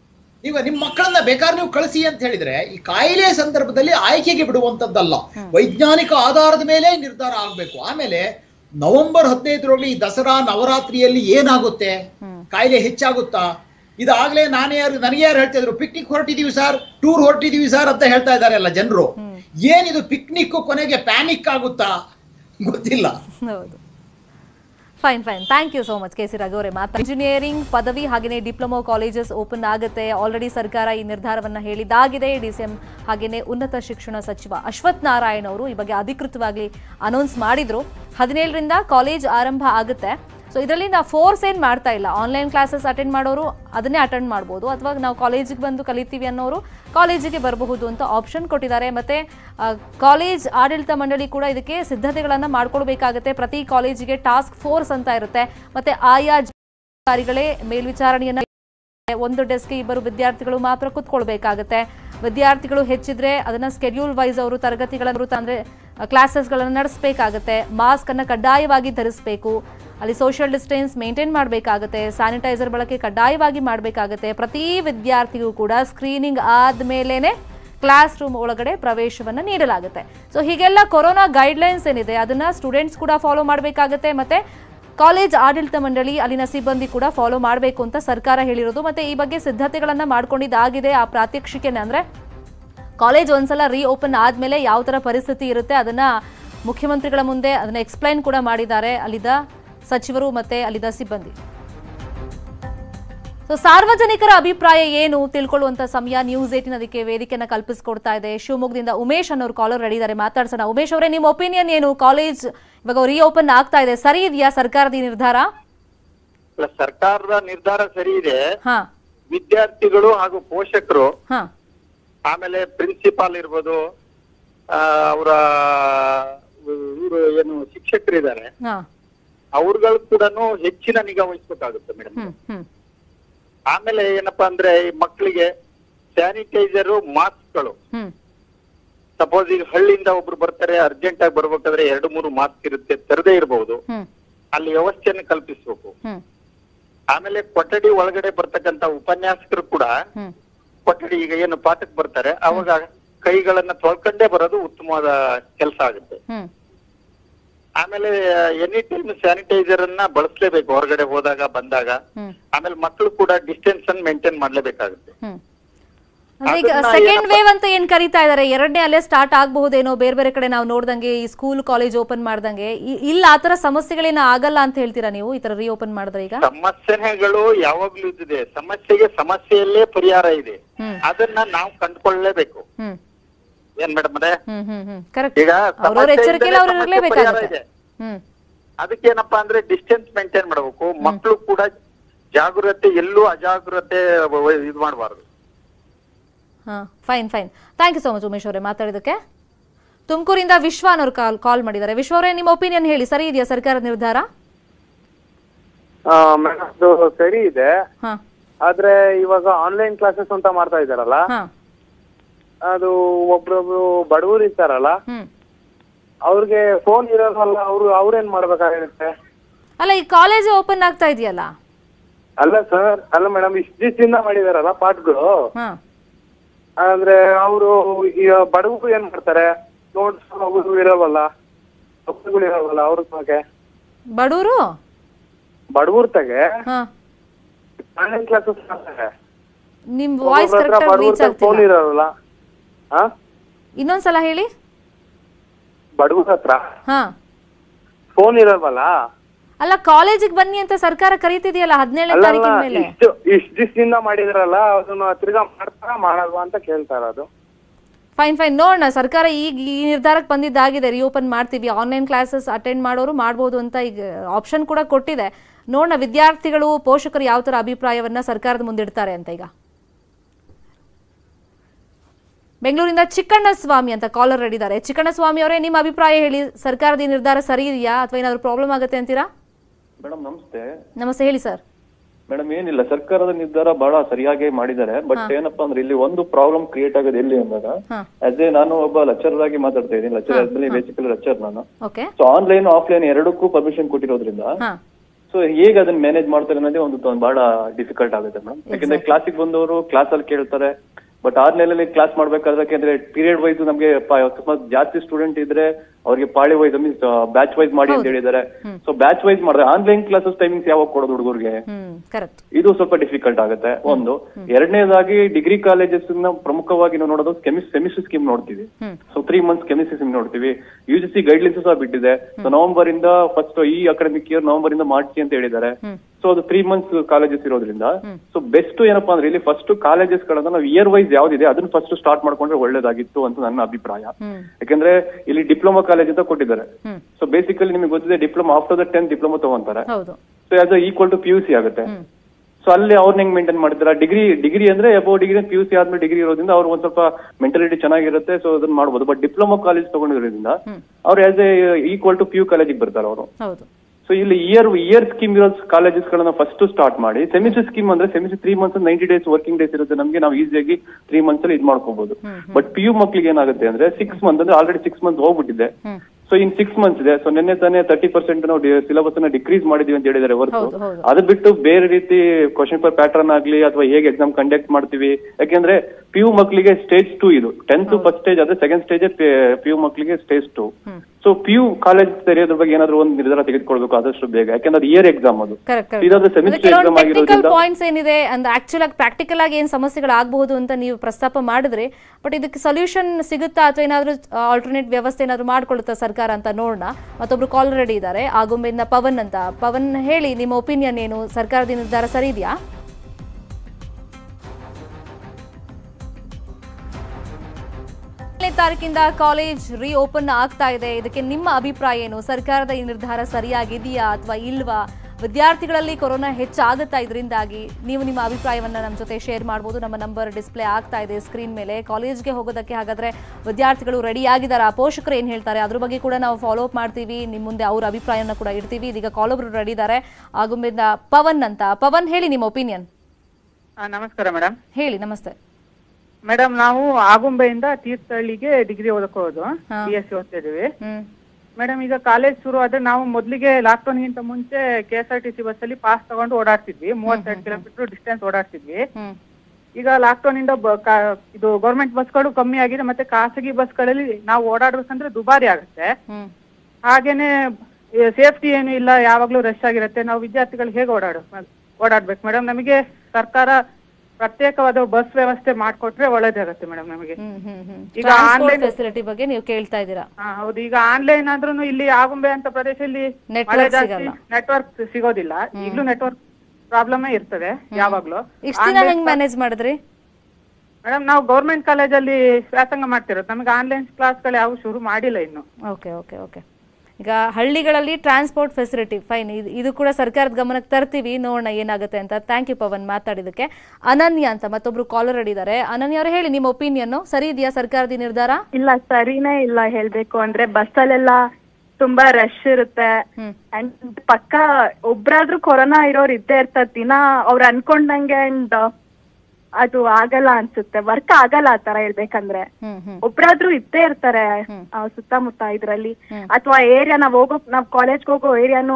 ಈಗ ನಿಮ್ಮ ಮಕ್ಕಳನ್ನ ಬೇಕಾದ್ರೆ ನೀವು ಕಳಿಸಿ ಅಂತ ಹೇಳಿದ್ರೆ ಈ ಕಾಯಿಲೆ ಸಂದರ್ಭದಲ್ಲಿ ಆಯ್ಕೆಗೆ ಬಿಡುವಂತದ್ದಲ್ಲ ವೈಜ್ಞಾನಿಕ ಆಧಾರದ ಮೇಲೆ ನಿರ್ಧಾರ ಆಗ್ಬೇಕು ಆಮೇಲೆ ನವೆಂಬರ್ ಹದಿನೈದರೊಳಗೆ ಈ ದಸರಾ ನವರಾತ್ರಿಯಲ್ಲಿ ಏನಾಗುತ್ತೆ ಹ್ಮ್. ಕಾಯಿಲೆ ಹೆಚ್ಚಾಗುತ್ತಾ ಇದಾಗ್ಲೇ ನಾನೇ ಯಾರು ನನಗೆ ಯಾರು ಹೇಳ್ತಾ ಇದ್ರು ಪಿಕ್ನಿಕ್ ಹೊರಟಿದೀವಿ ಸರ್ ಟೂರ್ ಹೊರಟಿದೀವಿ ಸರ್ ಅಂತ ಹೇಳ್ತಾ ಇದ್ದಾರೆ ಎಲ್ಲ ಜನರು ಏನಿದು ಪಿಕ್ನಿಕ್ ಕೊನೆಗೆ ಪ್ಯಾನಿಕ್ ಆಗುತ್ತಾ ಗೊತ್ತಿಲ್ಲ ಹೌದು fine fine thank you so much K C Raghu ಅವರೇ ಮಾತಾ ಇಂಜಿನಿಯರಿಂಗ್ ಪದವಿ ಹಾಗೆಯೇ ಡಿಪ್ಲೊಮಾ ಕಾಲೇಜಸ್ ಓಪನ್ ಆಗುತ್ತೆ ಆಲ್ರೆಡಿ ಸರ್ಕಾರ ಈ ನಿರ್ಧಾರವನ್ನ ಹೇಳಿದಾಗಿದೆ ಡಿ ಸಿ ಎಂ ಹಾಗೆಯೇ ಉನ್ನತ ಶಿಕ್ಷಣ ಸಚಿವ ಅಶ್ವಥ್ ನಾರಾಯಣ್ ಅವರು ಈ ಬಗ್ಗೆ ಅಧಿಕೃತವಾಗಿ ಅನೌನ್ಸ್ ಮಾಡಿದ್ರು ಹದಿನೇಳರಿಂದ ಕಾಲೇಜ್ ಆರಂಭ ಆಗುತ್ತೆ ಸೊ ಇದರಲ್ಲಿ ನಾವು ಫೋರ್ಸ್ ಏನು ಮಾಡ್ತಾ ಇಲ್ಲ ಆನ್ಲೈನ್ ಕ್ಲಾಸಸ್ ಅಟೆಂಡ್ ಮಾಡೋರು ಅದನ್ನೇ ಅಟೆಂಡ್ ಮಾಡ್ಬೋದು ಅಥವಾ ನಾವು ಕಾಲೇಜಿಗೆ ಬಂದು ಕಲಿತೀವಿ ಅನ್ನೋರು ಕಾಲೇಜಿಗೆ ಬರಬಹುದು ಅಂತ ಆಪ್ಷನ್ ಕೊಟ್ಟಿದ್ದಾರೆ ಮತ್ತೆ ಆ, ಕಾಲೇಜ್ ಆಡಳಿತ ಮಂಡಳಿ ಕೂಡ ಇದಕ್ಕೆ ಸಿದ್ಧತೆಗಳನ್ನು ಮಾಡ್ಕೊಳ್ಬೇಕಾಗತ್ತೆ ಪ್ರತಿ ಕಾಲೇಜಿಗೆ ಟಾಸ್ಕ್ ಫೋರ್ಸ್ ಅಂತ ಇರುತ್ತೆ ಮತ್ತೆ ಆಯಾ ಅಧಿಕಾರಿಗಳೇ ಮೇಲ್ವಿಚಾರಣೆಯನ್ನ ಒಂದು ಡೆಸ್ಕ್ಗೆ ಇಬ್ಬರು ವಿದ್ಯಾರ್ಥಿಗಳು ಮಾತ್ರ ಕುತ್ಕೊಳ್ಬೇಕಾಗತ್ತೆ ವಿದ್ಯಾರ್ಥಿಗಳು ಹೆಚ್ಚಿದ್ರೆ ಅದನ್ನ ಸ್ಕೆಡ್ಯೂಲ್ ವೈಸ್ ಅವರು ತರಗತಿಗಳನ್ನು ಅಂದ್ರೆ ಕ್ಲಾಸಸ್ಗಳನ್ನು ನಡೆಸಬೇಕಾಗತ್ತೆ ಮಾಸ್ಕ್ ಅನ್ನ ಕಡ್ಡಾಯವಾಗಿ ಧರಿಸಬೇಕು ಅಲ್ಲಿ ಸೋಷಿಯಲ್ ಡಿಸ್ಟೆನ್ಸ್ ಮೇಂಟೈನ್ ಮಾಡಬೇಕಾಗತ್ತೆ ಸ್ಯಾನಿಟೈಸರ್ ಬಳಕೆ ಕಡ್ಡಾಯವಾಗಿ ಮಾಡಬೇಕಾಗತ್ತೆ ಪ್ರತಿ ವಿದ್ಯಾರ್ಥಿಗೂ ಕೂಡ ಸ್ಕ್ರೀನಿಂಗ್ ಆದ್ಮೇಲೆನೆ ಕ್ಲಾಸ್ ರೂಮ್ ಒಳಗಡೆ ಪ್ರವೇಶವನ್ನ ನೀಡಲಾಗುತ್ತೆ ಸೊ ಹೀಗೆಲ್ಲ ಕೊರೋನಾ ಗೈಡ್ಲೈನ್ಸ್ ಏನಿದೆ ಅದನ್ನ ಸ್ಟೂಡೆಂಟ್ಸ್ ಕೂಡ ಫಾಲೋ ಮಾಡಬೇಕಾಗತ್ತೆ ಮತ್ತೆ ಕಾಲೇಜ್ ಆಡಳಿತ ಮಂಡಳಿ ಅಲ್ಲಿನ ಸಿಬ್ಬಂದಿ ಕೂಡ ಫಾಲೋ ಮಾಡಬೇಕು ಅಂತ ಸರ್ಕಾರ ಹೇಳಿರೋದು ಮತ್ತೆ ಈ ಬಗ್ಗೆ ಸಿದ್ಧತೆಗಳನ್ನ ಮಾಡ್ಕೊಂಡಿದ್ದಾಗಿದೆ ಆ ಪ್ರಾತ್ಯಕ್ಷಿಕೆನ ಅಂದ್ರೆ ಕಾಲೇಜ್ ಒಂದ್ಸಲ ರೀ ಓಪನ್ ಆದ್ಮೇಲೆ ಯಾವ ತರ ಪರಿಸ್ಥಿತಿ ಇರುತ್ತೆ ಅದನ್ನ ಮುಖ್ಯಮಂತ್ರಿಗಳ ಮುಂದೆ ಅದನ್ನ ಎಕ್ಸ್ಪ್ಲೈನ್ ಕೂಡ ಮಾಡಿದ್ದಾರೆ ಅಲ್ಲಿದ್ದ ಸಚಿವರು ಮತ್ತೆ ಅಲ್ಲಿದ್ದ ಸಿಬ್ಬಂದಿ ಸೊ ಸಾರ್ವಜನಿಕರ ಅಭಿಪ್ರಾಯ ಏನು ತಿಳ್ಕೊಳ್ಳುವಂತ ಸಮಯ ನ್ಯೂಸ್ ಏಟಿನ್ ಅದಕ್ಕೆ ವೇದಿಕೆಯನ್ನ ಕಲ್ಪಿಸಿಕೊಡ್ತಾ ಇದೆ ಶಿವಮೊಗ್ಗದಿಂದ ಉಮೇಶ್ ಅನ್ನೋರು ಕಾಲರ್ ರೆಡಿ ಇದ್ದಾರೆ ಮಾತಾಡ್ಸೋಣ ಉಮೇಶ್ ಅವರೇ ನಿಮ್ಮ ಒಪಿನಿಯನ್ ಏನು ಕಾಲೇಜ್ ಇವಾಗ ರೀಓಪನ್ ಆಗ್ತಾ ಇದೆ ಸರಿ ಇದೆಯಾ ಸರ್ಕಾರದ ಈ ನಿರ್ಧಾರ ಅಲ್ಲ, ಸರ್ಕಾರದ ನಿರ್ಧಾರ ಸರಿ ಇದೆ ಹಾ ವಿದ್ಯಾರ್ಥಿಗಳು ಹಾಗೂ ಪೋಷಕರು ಹಾ ಆಮೇಲೆ ಪ್ರಿನ್ಸಿಪಾಲ್ ಇರ್ಬೋದು ಅವರ ಇವರು ಏನು ಶಿಕ್ಷಕರಿದ್ದಾರೆ ಹಾ ಅವ್ರುಗಳು ಕೂಡ ಹೆಚ್ಚಿನ ನಿಗಾ ವಹಿಸ್ಬೇಕಾಗುತ್ತೆ ಮೇಡಮ್ ಹ್ಮ್ ಹ್ಮ್ ಆಮೇಲೆ ಏನಪ್ಪಾ ಅಂದ್ರೆ ಈ ಮಕ್ಕಳಿಗೆ ಸ್ಯಾನಿಟೈಸರು ಮಾಸ್ಕ್ಗಳು ಹ್ಮ್ ಸಪೋಸ್ ಈಗ ಹಳ್ಳಿಯಿಂದ ಒಬ್ರು ಬರ್ತಾರೆ ಅರ್ಜೆಂಟ್ ಆಗಿ ಬರ್ಬೇಕಾದ್ರೆ ಎರಡು ಮೂರು ಮಾಸ್ಕ್ ಇರುತ್ತೆ ತರದೇ ಇರಬಹುದು ಹ್ಮ್ ಅಲ್ಲಿ ವ್ಯವಸ್ಥೆಯನ್ನು ಕಲ್ಪಿಸ್ಬೇಕು ಹ್ಮ್ ಆಮೇಲೆ ಕೊಠಡಿ ಒಳಗಡೆ ಬರ್ತಕ್ಕಂತ ಉಪನ್ಯಾಸಕರು ಕೂಡ ಹ್ಮ್ ಕೊಠಡಿ ಈಗ ಏನು ಪಾಠಕ್ಕೆ ಬರ್ತಾರೆ ಅವಾಗ ಕೈಗಳನ್ನ ತೊಳ್ಕೊಂಡೇ ಬರೋದು ಉತ್ತಮವಾದ ಕೆಲಸ ಆಗುತ್ತೆ ಹ್ಮ್ ಆಮೇಲೆ ಎನಿ ಟೈಮ್ ಸ್ಯಾನಿಟೈಸರ್ ಅನ್ನ ಬಳಸಲೇಬೇಕು ಹೊರಗಡೆ ಹೋದಾಗ ಬಂದಾಗ ಹ್ಮ್ ಆಮೇಲೆ ಮಕ್ಕಳು ಕೂಡ ಡಿಸ್ಟೆನ್ಸ್ ಅನ್ನು ಮೇಂಟೈನ್ ಮಾಡ್ಲೇಬೇಕಾಗುತ್ತೆ ಹ್ಮ್ ಅಂದ್ರೆ ಈಗ ಅದನ್ನ ಸೆಕೆಂಡ್ ಏನಪ್ಪ- ವೇವ್ ಅಂತ ಏನ್ ಕರೀತಾ ಇದಾರೆ ಎರಡನೇ ಅಲ್ಲೇ ಸ್ಟಾರ್ಟ್ ಆಗಬಹುದೇನೋ ಬೇರೆ ಬೇರೆ ಕಡೆ ನಾವು ನೋಡ್ದಂಗೆ ಈ ಸ್ಕೂಲ್ ಕಾಲೇಜ್ ಓಪನ್ ಮಾಡ್ದಂಗೆ ಇ- ಇಲ್ಲ ಆತರ ಸಮಸ್ಯೆಗಳೇನ ಆಗಲ್ಲ ಅಂತ ಹೇಳ್ತೀರಾ ನೀವು ಈ ತರ ರೀಓಪನ್ ಮಾಡಿದ್ರೆ ಈಗ ಸಮಸ್ಯೆಗಳು ಯಾವಾಗ್ಲೂ ಇದ್ದಿದೆ ಸಮಸ್ಯೆಗೆ ಸಮಸ್ಯೆಯಲ್ಲೇ ಪರಿಹಾರ ಇದೆ ಹ್ಮ್. ಅದನ್ನ ನಾವು ಕಂಡುಕೊಳ್ಳಲೇಬೇಕು ಹ್ಮ್ ಏನ್ ಮೇಡಮ್ ಅದೇ ಹ್ಮ್ ಹ್ಮ್ ಹ್ಮ್ ಕರೆಕ್ಟ್ ಈಗ ಅವ್ರವ್ರ ಸಮಸ್ಯೆ ಎಚ್ಚರಿಕೆಯಲ್ಲಿ ಅವ್ರು ಇದ್ದರೆ ಸಮಸ್ಯೆ ಪರಿಹಾರ ಇರ್ಲೇಬೇಕಾಗುತ್ತೆ ಇದೆ. ಹ್ಮ್ ಅದಕ್ಕೇನಪ್ಪಾ ಅಂದ್ರೆ ಡಿಸ್ಟೆನ್ಸ್ ಮೇಂಟೈನ್ ಮಾಡ್ಬೇಕು ಮಕ್ಕಳು ಕೂಡ ಜಾಗೃತೆ ಎಲ್ಲೂ ಅಜಾಗೃತೆ ವ- ಇದು ಮಾಡಬಾರ್ದು ಹಾ fine fine thank you so much Umesh ಅವರೇ ಮಾತಾಡಿದಕ್ಕೆ ತುಮಕೂರಿಂದ ವಿಶ್ವ ಅನ್ನೋರು ಕಾಲ್ ಕಾಲ್ ಮಾಡಿದ್ದಾರೆ ವಿಶ್ವ ಅವರೇ ನಿಮ್ಮ ಒಪಿನಿಯನ್ ಹೇಳಿ ಸರಿ ಇದೆಯಾ ಸರ್ಕಾರದ ನಿರ್ಧಾರ ಮೇಡಮ್ ಅದು ಸರಿ ಇದೆ ಹಾ ಆದ್ರೆ ಇವಾಗ ಆನ್ಲೈನ್ ಕ್ಲಾಸಸ್ ಅಂತ ಮಾಡ್ತಾ ಇದಾರಲ್ಲ ಹಾ ಅದು ಒಬ್ರೊಬ್ರು ಬಡವರು ಇರ್ತಾರಲ್ಲ ಹ್ಮ್ ಅವ್ರಿಗೆ ಫೋನ್ ಇರೋದಲ್ಲ ಅವ್ರು ಅವ್ರೇನ್ ಮಾಡ್ಬೇಕಾಗಿರುತ್ತೆ ಅಲ್ಲ ಈ ಕಾಲೇಜ್ ಓಪನ್ ಆಗ್ತಾ ಇದೆಯಲ್ಲ ಅಲ್ಲ ಸರ್ ಅಲ್ಲ ಮೇಡಮ್ ಇಷ್ಟ ದಿವಸದಿಂದ ಮಾಡಿದಾರಲ್ಲ ಪಾಠಗಳು ಹಾ ಅಂದ್ರೆ ಅವರು ಈಗ ಬಡವರು ಏನ್ ಮಾಡ್ತಾರೆ ನೋಟ್ಸ್ ಅವರು ಇರೋವಲ್ಲ ಮಕ್ಕಳುಗಳು ಇರೋವಲ್ಲ ಅವ್ರ ಬಗ್ಗೆ ಬಡವರು ಬಡವ್ರ ತಗೆ ಹಾ ಆನ್ಲೈನ್ ಕ್ಲಾಸಸ್ ಮಾಡ್ತಾರೆ ನಿಮ್ ವಾಯ್ಸ್ ಕರೆಕ್ಟ್ ಆಗಿ ರೀಚ್ ಫೋನ್ ಆಗ್ತಿಲ್ಲ ಇರೋಲ್ಲ ಹಾ ಇನ್ನೊಂದ್ಸಲ ಹೇಳಿ ಬಡವ್ರ ಹತ್ರ ಹಾ ಫೋನ್ ಇರೋಲ್ವಲ್ಲ ಅಲ್ಲ ಕಾಲೇಜಿಗೆ ಬನ್ನಿ ಅಂತ ಸರ್ಕಾರ ಕರೀತಿದೆಯಲ್ಲ ಹದಿನೇಳನೇ ಅಲ್ಲ ತಾರೀಕಿನ ಮೇಲೆ ಇಷ್ಟು ಇಷ್ಟ ದಿವಸದಿಂದ ಮಾಡಿದ್ರಲ್ಲ ಅದನ್ನ ತಿರ್ಗಾ ಮಾಡ್ತಾರ ಮಾಡಲ್ವಾ ಅಂತ ಕೇಳ್ತಾ ಇರೋದು ಫೈನ್ ಫೈನ್ ನೋಡೋಣ ಸರ್ಕಾರ ಈಗ ಈ ನಿರ್ಧಾರಕ್ಕೆ ಬಂದಿದ್ದಾಗಿದೆ ರಿಓಪನ್ ಮಾಡ್ತೀವಿ ಆನ್ಲೈನ್ ಕ್ಲಾಸಸ್ ಅಟೆಂಡ್ ಮಾಡೋರು ಮಾಡ್ಬೋದು ಅಂತ ಈಗ ಆಪ್ಷನ್ ಕೂಡ ಕೊಟ್ಟಿದೆ ನೋಡೋಣ ವಿದ್ಯಾರ್ಥಿಗಳು ಪೋಷಕರು ಯಾವ ತರ ಅಭಿಪ್ರಾಯವನ್ನ ಸರ್ಕಾರದ ಮುಂದಿಡ್ತಾರೆ ಅಂತ ಈಗ ಬೆಂಗಳೂರಿಂದ ಚಿಕ್ಕಣ್ಣ ಸ್ವಾಮಿ ಅಂತ ಕಾಲರ್ ರೆಡಿದ್ದಾರೆ ಚಿಕ್ಕಣ್ಣ ಸ್ವಾಮಿ ಅವರೇ ನಿಮ್ಮ ಅಭಿಪ್ರಾಯ ಹೇಳಿ ಸರ್ಕಾರದ ಈ ನಿರ್ಧಾರ ಸರಿ ಇದೆಯಾ ಅಥವಾ ಏನಾದ್ರು ಪ್ರಾಬ್ಲಮ್ ಆಗುತ್ತೆ ಅಂತೀರಾ ಮೇಡಮ್ ನಮಸ್ತೆ ನಮಸ್ತೆ ಹೇಳಿ ಸರ್ ಮೇಡಮ್ ಏನಿಲ್ಲ ಸರ್ಕಾರದ ನಿರ್ಧಾರ ಬಹಳ ಸರಿಯಾಗಿ ಮಾಡಿದ್ದಾರೆ ಬಟ್ ಏನಪ್ಪಾ ಅಂದ್ರೆ ಇಲ್ಲಿ ಒಂದು ಪ್ರಾಬ್ಲಮ್ ಕ್ರಿಯೇಟ್ ಆಗೋದು ಎಲ್ಲಿ ಅಂದಾಗ ಹಾ ಆಸ್ ಎ ನಾನು ಒಬ್ಬ ಲೆಕ್ಚರರ್ ಆಗಿ ಮಾತಾಡ್ತಾ ಇದ್ದೀನಿ ಲೆಕ್ಚರ್ ಆದ್ಮೇಲೆ ಬೇಸಿಕಲಿ ಲೆಕ್ಚರ್ ನಾನು ಓಕೆ ಸೊ ಆನ್ಲೈನ್ ಆಫ್ಲೈನ್ ಎರಡಕ್ಕೂ ಪರ್ಮಿಷನ್ ಕೊಟ್ಟಿರೋದ್ರಿಂದ ಹಾ ಸೊ ಹೇಗೆ ಅದನ್ನ ಮ್ಯಾನೇಜ್ ಮಾಡ್ತಾರೆ ಅನ್ನೋದೇ ಒಂದು ತ- ಬಹಳ ಡಿಫಿಕಲ್ಟ್ ಆಗುತ್ತೆ ಮೇಡಮ್ ಯಾಕಂದ್ರೆ ಕ್ಲಾಸಿಗೆ ಬಂದವರು ಕ್ಲಾಸ್ ಅಲ್ಲಿ ಕೇಳ್ತಾರೆ ಬಟ್ ಆನ್ಲೈನ್ ಅಲ್ಲಿ ಕ್ಲಾಸ್ ಮಾಡ್ಬೇಕಾದ್ರೆ ಯಾಕಂದ್ರೆ ಪೀರಿಯಡ್ ವೈಸ್ ನಮಗೆ ಪ- ಅಕಸ್ಮಾತ್ ಜಾಸ್ತಿ ಸ್ಟೂಡೆಂಟ್ ಇದ್ರೆ ಅವ್ರಿಗೆ ಪಾಳಿ ವೈಸ್ ಮೀನ್ಸ್ ಬ್ಯಾಚ್ ವೈಸ್ ಮಾಡಿ ಅಂತ ಹೇಳಿದ್ದಾರೆ ಸೊ ಬ್ಯಾಚ್ ವೈಸ್ ಮಾಡಿದ್ರೆ ಆನ್ಲೈನ್ ಕ್ಲಾಸಸ್ ಟೈಮಿಂಗ್ಸ್ ಯಾವಾಗ ಕೊಡೋದು ಹುಡುಗರಿಗೆ ಹ್ಮ್ ಕರೆಕ್ಟ್ ಇದು ಸ್ವಲ್ಪ ಡಿಫಿಕಲ್ಟ್ ಆಗುತ್ತೆ ಒಂದು ಎರಡನೇದಾಗಿ ಡಿಗ್ರಿ ಕಾಲೇಜಸ್ ನ ಪ್ರಮುಖವಾಗಿ ನಾವು ನೋಡೋದು ಕೆಮಿಸ್ ಸೆಮಿಸ್ಟರ್ ಸ್ಕೀಮ್ ನೋಡ್ತೀವಿ ಹ್ಮ್. So three months chemistry scheme ನೋಡ್ತೀವಿ ಯು ಜಿ ಸಿ ಗೈಡ್ಲೈನ್ಸ್ ಸಹ ಬಿಟ್ಟಿದೆ ಸೊ ನವೆಂಬರ್ ಇಂದ ಫಸ್ಟ್ ಈ ಅಕಾಡೆಮಿಕ್ ಇಯರ್ ನವೆಂಬರ್ ಇಂದ ಮಾಡ್ಸಿ ಅಂತ ಹೇಳಿದ್ದಾರೆ ಸೊ ಅದು ತ್ರೀ ಮಂತ್ಸ್ ಕಾಲೇಜಸ್ ಇರೋದ್ರಿಂದ ಸೊ ಬೆಸ್ಟ್ ಏನಪ್ಪಾ ಅಂದ್ರೆ ಇಲ್ಲಿ ಫಸ್ಟ್ ಕಾಲೇಜಸ್ ಗಳನ್ನ ನಾವು ಇಯರ್ ವೈಸ್ ಯಾವ್ದಿದೆ ಅದನ್ನ ಫಸ್ಟ್ ಸ್ಟಾರ್ಟ್ ಮಾಡ್ಕೊಂಡ್ರೆ ಒಳ್ಳೇದಾಗಿತ್ತು ಅಂತ ನನ್ನ ಅಭಿಪ್ರಾಯ ಹ್ಮ್ ಯಾಕಂದ್ರೆ ಇಲ್ಲಿ ಡಿಪ್ಲೊಮಾ ಕಾಲೇಜ್ ಅಂತ ಕೊಟ್ಟಿದ್ದಾರೆ ಹ್ಮ್ ಸೊ ಬೇಸಿಕಲಿ ನಿಮಗೆ ಗೊತ್ತಿದೆ diploma after the tenth diploma ತಗೊಂತಾರೆ ಹೌದು ಸೊ ಅದು equal to P U C ಆಗುತ್ತೆ ಹ್ಮ್ ಸೊ ಅಲ್ಲಿ ಅವ್ರನ್ನ ಹೆಂಗ್ ಮೇಂಟೈನ್ ಮಾಡ್ತೀರಾ ಡಿಗ್ರಿ ಡಿಗ್ರಿ ಅಂದ್ರೆ ಅಬೋ ಡಿಗ್ರಿ ಪಿ ಯು ಸಿ ಆದ್ಮೇಲೆ ಡಿಗ್ರಿ ಇರೋದ್ರಿಂದ ಅವ್ರು ಒಂದ್ ಸ್ವಲ್ಪ ಮೆಂಟಾಲಿಟಿ ಚೆನ್ನಾಗಿರುತ್ತೆ ಸೊ ಅದನ್ನ ಮಾಡ್ಬೋದು ಬಟ್ ಡಿಪ್ಲೊಮಾ ಕಾಲೇಜ್ ತಗೊಂಡಿರೋದ್ರಿಂದ ಹ್ಮ್. ಅವ್ರು as a equal to P U ಕಾಲೇಜಿಗೆ ಬರ್ತಾರೆ ಅವರು ಹೌದು ಸೊ ಇಲ್ಲಿ ಇಯರ್ ಇಯರ್ ಸ್ಕೀಮ್ ಇರೋ ಕಾಲೇಜಸ್ ಗಳನ್ನ ಫಸ್ಟ್ ಸ್ಟಾರ್ಟ್ ಮಾಡಿ ಸೆಮಿಸ್ಟರ್ ಸ್ಕೀಮ್ ಅಂದ್ರೆ semester three months ninety days working days ಇರುತ್ತೆ ನಮಗೆ ನಾವು ಈಸಿಯಾಗಿ ತ್ರೀ ಮಂತ್ಸ್ ಅಲ್ಲಿ ಇದು ಮಾಡ್ಕೋಬಹುದು ಬಟ್ ಪಿ ಯು ಮಕ್ಳಿಗೆ ಏನಾಗುತ್ತೆ ಅಂದ್ರೆ ಸಿಕ್ಸ್ ಮಂತ್ ಅಂದ್ರೆ ಆಲ್ರೆಡಿ ಸಿಕ್ಸ್ ಮಂತ್ ಹೋಗ್ಬಿಟ್ಟಿದೆ ಹ್ಮ್ ಸೊ ಇನ್ ಸಿಕ್ಸ್ ಮಂತ್ಸ್ ಇದೆ ಸೊ ನಿನ್ನೆ ತಾನೇ ತರ್ಟಿ ಪರ್ಸೆಂಟ್ ನಾವು ಸಿಲೆಬಸ್ ಅನ್ನ ಡಿಕ್ರೀಸ್ ಮಾಡಿದೀವಿ ಅಂತ ಹೇಳಿದ್ದಾರೆ ಹೊರತು ಹೌದು, ಹೌದು. ಅದು ಬಿಟ್ಟು ಬೇರೆ ರೀತಿ ಕ್ವಶನ್ ಪೇಪರ್ ಪ್ಯಾಟರ್ನ್ ಆಗ್ಲಿ ಅಥವಾ ಹೇಗೆ ಎಕ್ಸಾಮ್ ಕಂಡಕ್ಟ್ ಮಾಡ್ತೀವಿ ಯಾಕೆಂದ್ರೆ ಪಿ ಯು ಮಕ್ಕಳಿಗೆ ಸ್ಟೇಜ್ ಟೂ ಇದು ಟೆಂತ್ ಫಸ್ಟ್ ಸ್ಟೇಜ್ ಅದೇ ಸೆಕೆಂಡ್ ಸ್ಟೇಜ್ ಪಿ ಯು ಮಕ್ಕಳಿಗೆ stage two so P U college ತೆರೆಯೋದ್ರ ಬಗ್ಗೆ ಏನಾದ್ರು ಒಂದು ನಿರ್ಧಾರ ತೆಗೆದುಕೊಳ್ಬೇಕು ಆದಷ್ಟು ಬೇಗ ಯಾಕಂದ್ರೆ ಅದು ಇಯರ್ ಎಕ್ಸಾಮ್ ಅದು ಕರೆಕ್ಟ್ ಇದಾದ್ರೆ ಸೆಮಿಸ್ಟರ್ ಎಕ್ಸಾಮ್ ಟೆಕ್ನಿಕಲ್ ಆಗಿರೋದ್ರಿಂದ ಪಾಯಿಂಟ್ಸ್ ಏನಿದೆ ಅಂದ್ರೆ ಆಕ್ಚುಲ್ ಆಗಿ ಪ್ರಾಕ್ಟಿಕಲ್ ಆಗಿ ಏನ್ ಸಮಸ್ಯೆಗಳಾಗಬಹುದು ಅಂತ ನೀವು ಪ್ರಸ್ತಾಪ ಮಾಡಿದ್ರಿ ಬಟ್ ಇದಕ್ಕೆ ಸೊಲ್ಯೂಷನ್ ಸಿಗುತ್ತಾ ಅಥವಾ ಏನಾದ್ರು ಆಲ್ಟರ್ನೇಟ್ ವ್ಯವಸ್ಥೆ ಏನಾದ್ರು ಮಾಡ್ಕೊಳುತ್ತಾ ಸರ್ಕಾರ ಅಂತ ನೋಡೋಣ ಮತ್ತೊಬ್ರು ಕಾಲ್ ರೆಡಿ ಇದ್ದಾರೆ ಆಗುಂಬೆಯಿಂದ ಪವನ್ ಅಂತ ಪವನ್ ಹೇಳಿ ನಿಮ್ಮ ಒಪಿನಿಯನ್ ಏನು ಸರ್ಕಾರದ ನಿರ್ಧಾರ ಸರಿ ಇದೆಯಾ ಏಳನೇ ತಾರೀಕಿಂದ ಕಾಲೇಜ್ ರೀಓಪನ್ ಆಗ್ತಾ ಇದೆ ಇದಕ್ಕೆ ನಿಮ್ಮ ಅಭಿಪ್ರಾಯ ಏನು ಸರ್ಕಾರದ ಈ ನಿರ್ಧಾರ ಸರಿಯಾಗಿದೆಯಾ ಅಥವಾ ಇಲ್ವಾ ವಿದ್ಯಾರ್ಥಿಗಳಲ್ಲಿ ಕೊರೋನಾ ಹೆಚ್ಚಾಗುತ್ತಾ ಇದರಿಂದಾಗಿ ನೀವು ನಿಮ್ಮ ಅಭಿಪ್ರಾಯವನ್ನ ನಮ್ಮ ಜೊತೆ ಶೇರ್ ಮಾಡ್ಬೋದು ನಮ್ಮ ನಂಬರ್ ಡಿಸ್ಪ್ಲೇ ಆಗ್ತಾ ಇದೆ ಸ್ಕ್ರೀನ್ ಮೇಲೆ ಕಾಲೇಜ್ಗೆ ಹೋಗೋದಕ್ಕೆ ಹಾಗಾದ್ರೆ ವಿದ್ಯಾರ್ಥಿಗಳು ರೆಡಿ ಆಗಿದ್ದಾರೆ ಆ ಪೋಷಕರು ಏನು ಹೇಳ್ತಾರೆ ಅದ್ರ ಬಗ್ಗೆ ಕೂಡ ನಾವು ಫಾಲೋ ಅಪ್ ಮಾಡ್ತೀವಿ ನಿಮ್ಮ ಮುಂದೆ ಅವ್ರ ಅಭಿಪ್ರಾಯನ ಕೂಡ ಇಡ್ತೀವಿ ಇದೀಗ ಕಾಲೊಬ್ರು ರೆಡಿ ಇದ್ದಾರೆ ಆಗುಂಬಿಂದ ಪವನ್ ಅಂತ ಪವನ್ ಹೇಳಿ ನಿಮ್ಮ ಒಪಿನಿಯನ್ ನಮಸ್ಕಾರ ಮೇಡಮ್ ಹೇಳಿ ನಮಸ್ತೆ ಮೇಡಮ್ ನಾವು ಆಗುಂಬೆಯಿಂದ ತೀರ್ಥಹಳ್ಳಿಗೆ ಡಿಗ್ರಿ ಓದಕ್ ಹೋಗೋದು ಹಾ. ಬಿ ಎಸ್ ಸಿ ಓದ್ತಾ ಇದೀವಿ ಹ್ಮ್ ಮೇಡಮ್ ಈಗ ಕಾಲೇಜ್ ಶುರು ಆದ್ರೆ ನಾವು ಮೊದಲಿಗೆ ಗಿಂತ ಮುಂಚೆ K S R T C bus ಅಲ್ಲಿ ಪಾಸ್ ತಗೊಂಡು ಓಡಾಡ್ತಿದ್ವಿ ಮೂವತ್ತೆರಡು ಕಿಲೋಮೀಟರ್ ಡಿಸ್ಟೆನ್ಸ್ ಓಡಾಡ್ತಿದ್ವಿ ಹ್ಮ್ ಈಗ ಲಾಕ್ಡೌನ್ ಇಂದ ಬ- ಕಾ- ಇದು ಗೌರ್ಮೆಂಟ್ ಬಸ್ಗಳು ಕಮ್ಮಿ ಆಗಿದೆ ಮತ್ತೆ ಖಾಸಗಿ ಬಸ್ಗಳಲ್ಲಿ ನಾವು ಓಡಾಡ್ಬೇಕಂದ್ರೆ ದುಬಾರಿ ಆಗುತ್ತೆ ಹ್ಮ್ ಹಾಗೇನೆ ಸೇಫ್ಟಿ ಏನು ಇಲ್ಲ ಯಾವಾಗ್ಲೂ ರಶ್ ಆಗಿರುತ್ತೆ ನಾವು ವಿದ್ಯಾರ್ಥಿಗಳು ಹೇಗೆ ಓಡಾಡ ಓಡಾಡ್ಬೇಕು ಮೇಡಮ್ ನಮಗೆ ಸರ್ಕಾರ ಪ್ರತ್ಯೇಕವಾದ ಬಸ್ ವ್ಯವಸ್ಥೆ ಮಾಡ್ಕೊಟ್ರೆ ಒಳ್ಳೇದಾಗುತ್ತೆ ಮೇಡಮ್ ನಮಗೆ ಹ್ಮ್ ಹ್ಮ್ ಹ್ಮ್ ಈಗ ಟ್ರಾನ್ಸ್ಪೋರ್ಟ್ online- ಫೆಸಿಲಿಟಿ ಬಗ್ಗೆ ನೀವು ಕೇಳ್ತಾ ಇದ್ದೀರಾ ಹಾ, ಹೌದು ಈಗ ಆನ್ಲೈನ್ ಆದ್ರೂ ಇಲ್ಲಿ ಆಗುಂಬೆ ಅಂತ ಪ್ರದೇಶದಲ್ಲಿ Network ಮಳೆ ಜಾಸ್ತಿ ಸಿಗಲ್ಲ. ನೆಟ್ವರ್ಕ್ ಸಿಗೋದಿಲ್ಲ ಈಗಲೂ ನೆಟ್ವರ್ಕ್ ಪ್ರಾಬ್ಲಮೇ ಇರ್ತದೆ ಯಾವಾಗ್ಲೂ ಇಷ್ಟ ದಿನ ಹೆಂಗ್ ಮ್ಯಾನೇಜ್ ಮಾಡಿದ್ರಿ ಮೇಡಮ್ ನಾವು ಗೌರ್ಮೆಂಟ್ ಕಾಲೇಜಲ್ಲಿ ವ್ಯಾಸಂಗ ಮಾಡ್ತಿರೋದು ನಮಗೆ ಆನ್ಲೈನ್ ಕ್ಲಾಸ್ಗಳು ಯಾವ ಶುರು ಮಾಡಿಲ್ಲ ಇನ್ನು ಓಕೆ ಓಕೆ ಓಕೆ ಈಗ ಹಳ್ಳಿಗಳಲ್ಲಿ ಟ್ರಾನ್ಸ್ಪೋರ್ಟ್ ಫೆಸಿಲಿಟಿ ಫೈನ್ ಇದು ಇದು ಕೂಡ ಸರ್ಕಾರದ ಗಮನಕ್ಕೆ ತರ್ತೀವಿ ನೋಡೋಣ ಏನಾಗುತ್ತೆ ಅಂತ ಥ್ಯಾಂಕ್ ಯು ಪವನ್ ಮಾತಾಡಿದಕ್ಕೆ ಅನನ್ಯ ಅಂತ ಮತ್ತೊಬ್ರು ಕಾಲರ್ ಹಿಡಿದ್ದಾರೆ ಅನನ್ಯ ಅವರು ಹೇಳಿ ನಿಮ್ಮ ಒಪಿನಿಯನ್ ಸರಿ ಇದೆಯಾ ಸರ್ಕಾರದ ಈ ನಿರ್ಧಾರ ಇಲ್ಲ ಸರಿನೇ ಇಲ್ಲ ಹೇಳ್ಬೇಕು ಅಂದ್ರೆ ಬಸ್ಸಲ್ಲೆಲ್ಲ ತುಂಬಾ ರಶ್ ಇರುತ್ತೆ ಹ್ಮ್. ಅಂಡ್ ಪಕ್ಕ ಒಬ್ರಾದ್ರೂ ಕೊರೋನಾ ಇರೋರು ಇದ್ದೇ ಇರ್ತದ ದಿನ ಅವ್ರು ಅನ್ಕೊಂಡಂಗೆ ಅಂಡ್ ಅದು ಆಗಲ್ಲ ಅನ್ಸುತ್ತೆ ವರ್ಕ್ ಆಗಲ್ಲ ಆ ತರ ಹೇಳ್ಬೇಕಂದ್ರೆ ಹ್ಮ್ ಹ್ಮ್ ಒಬ್ರಾದ್ರೂ ಇದ್ದೇ ಇರ್ತಾರೆ ಆ, ಸುತ್ತಮುತ್ತ ಇದ್ರಲ್ಲಿ ಅಥವಾ ಏರಿಯಾ ನಾವ್ ಹೋಗೋ ನಾವ್ ಕಾಲೇಜ್ಗೆ ಹೋಗೋ ಏರಿಯಾನು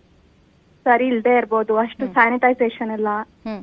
ಸರಿ ಇಲ್ದೇ ಇರ್ಬೋದು ಅಷ್ಟು ಸ್ಯಾನಿಟೈಸೇಷನ್ ಎಲ್ಲ ಹ್ಮ್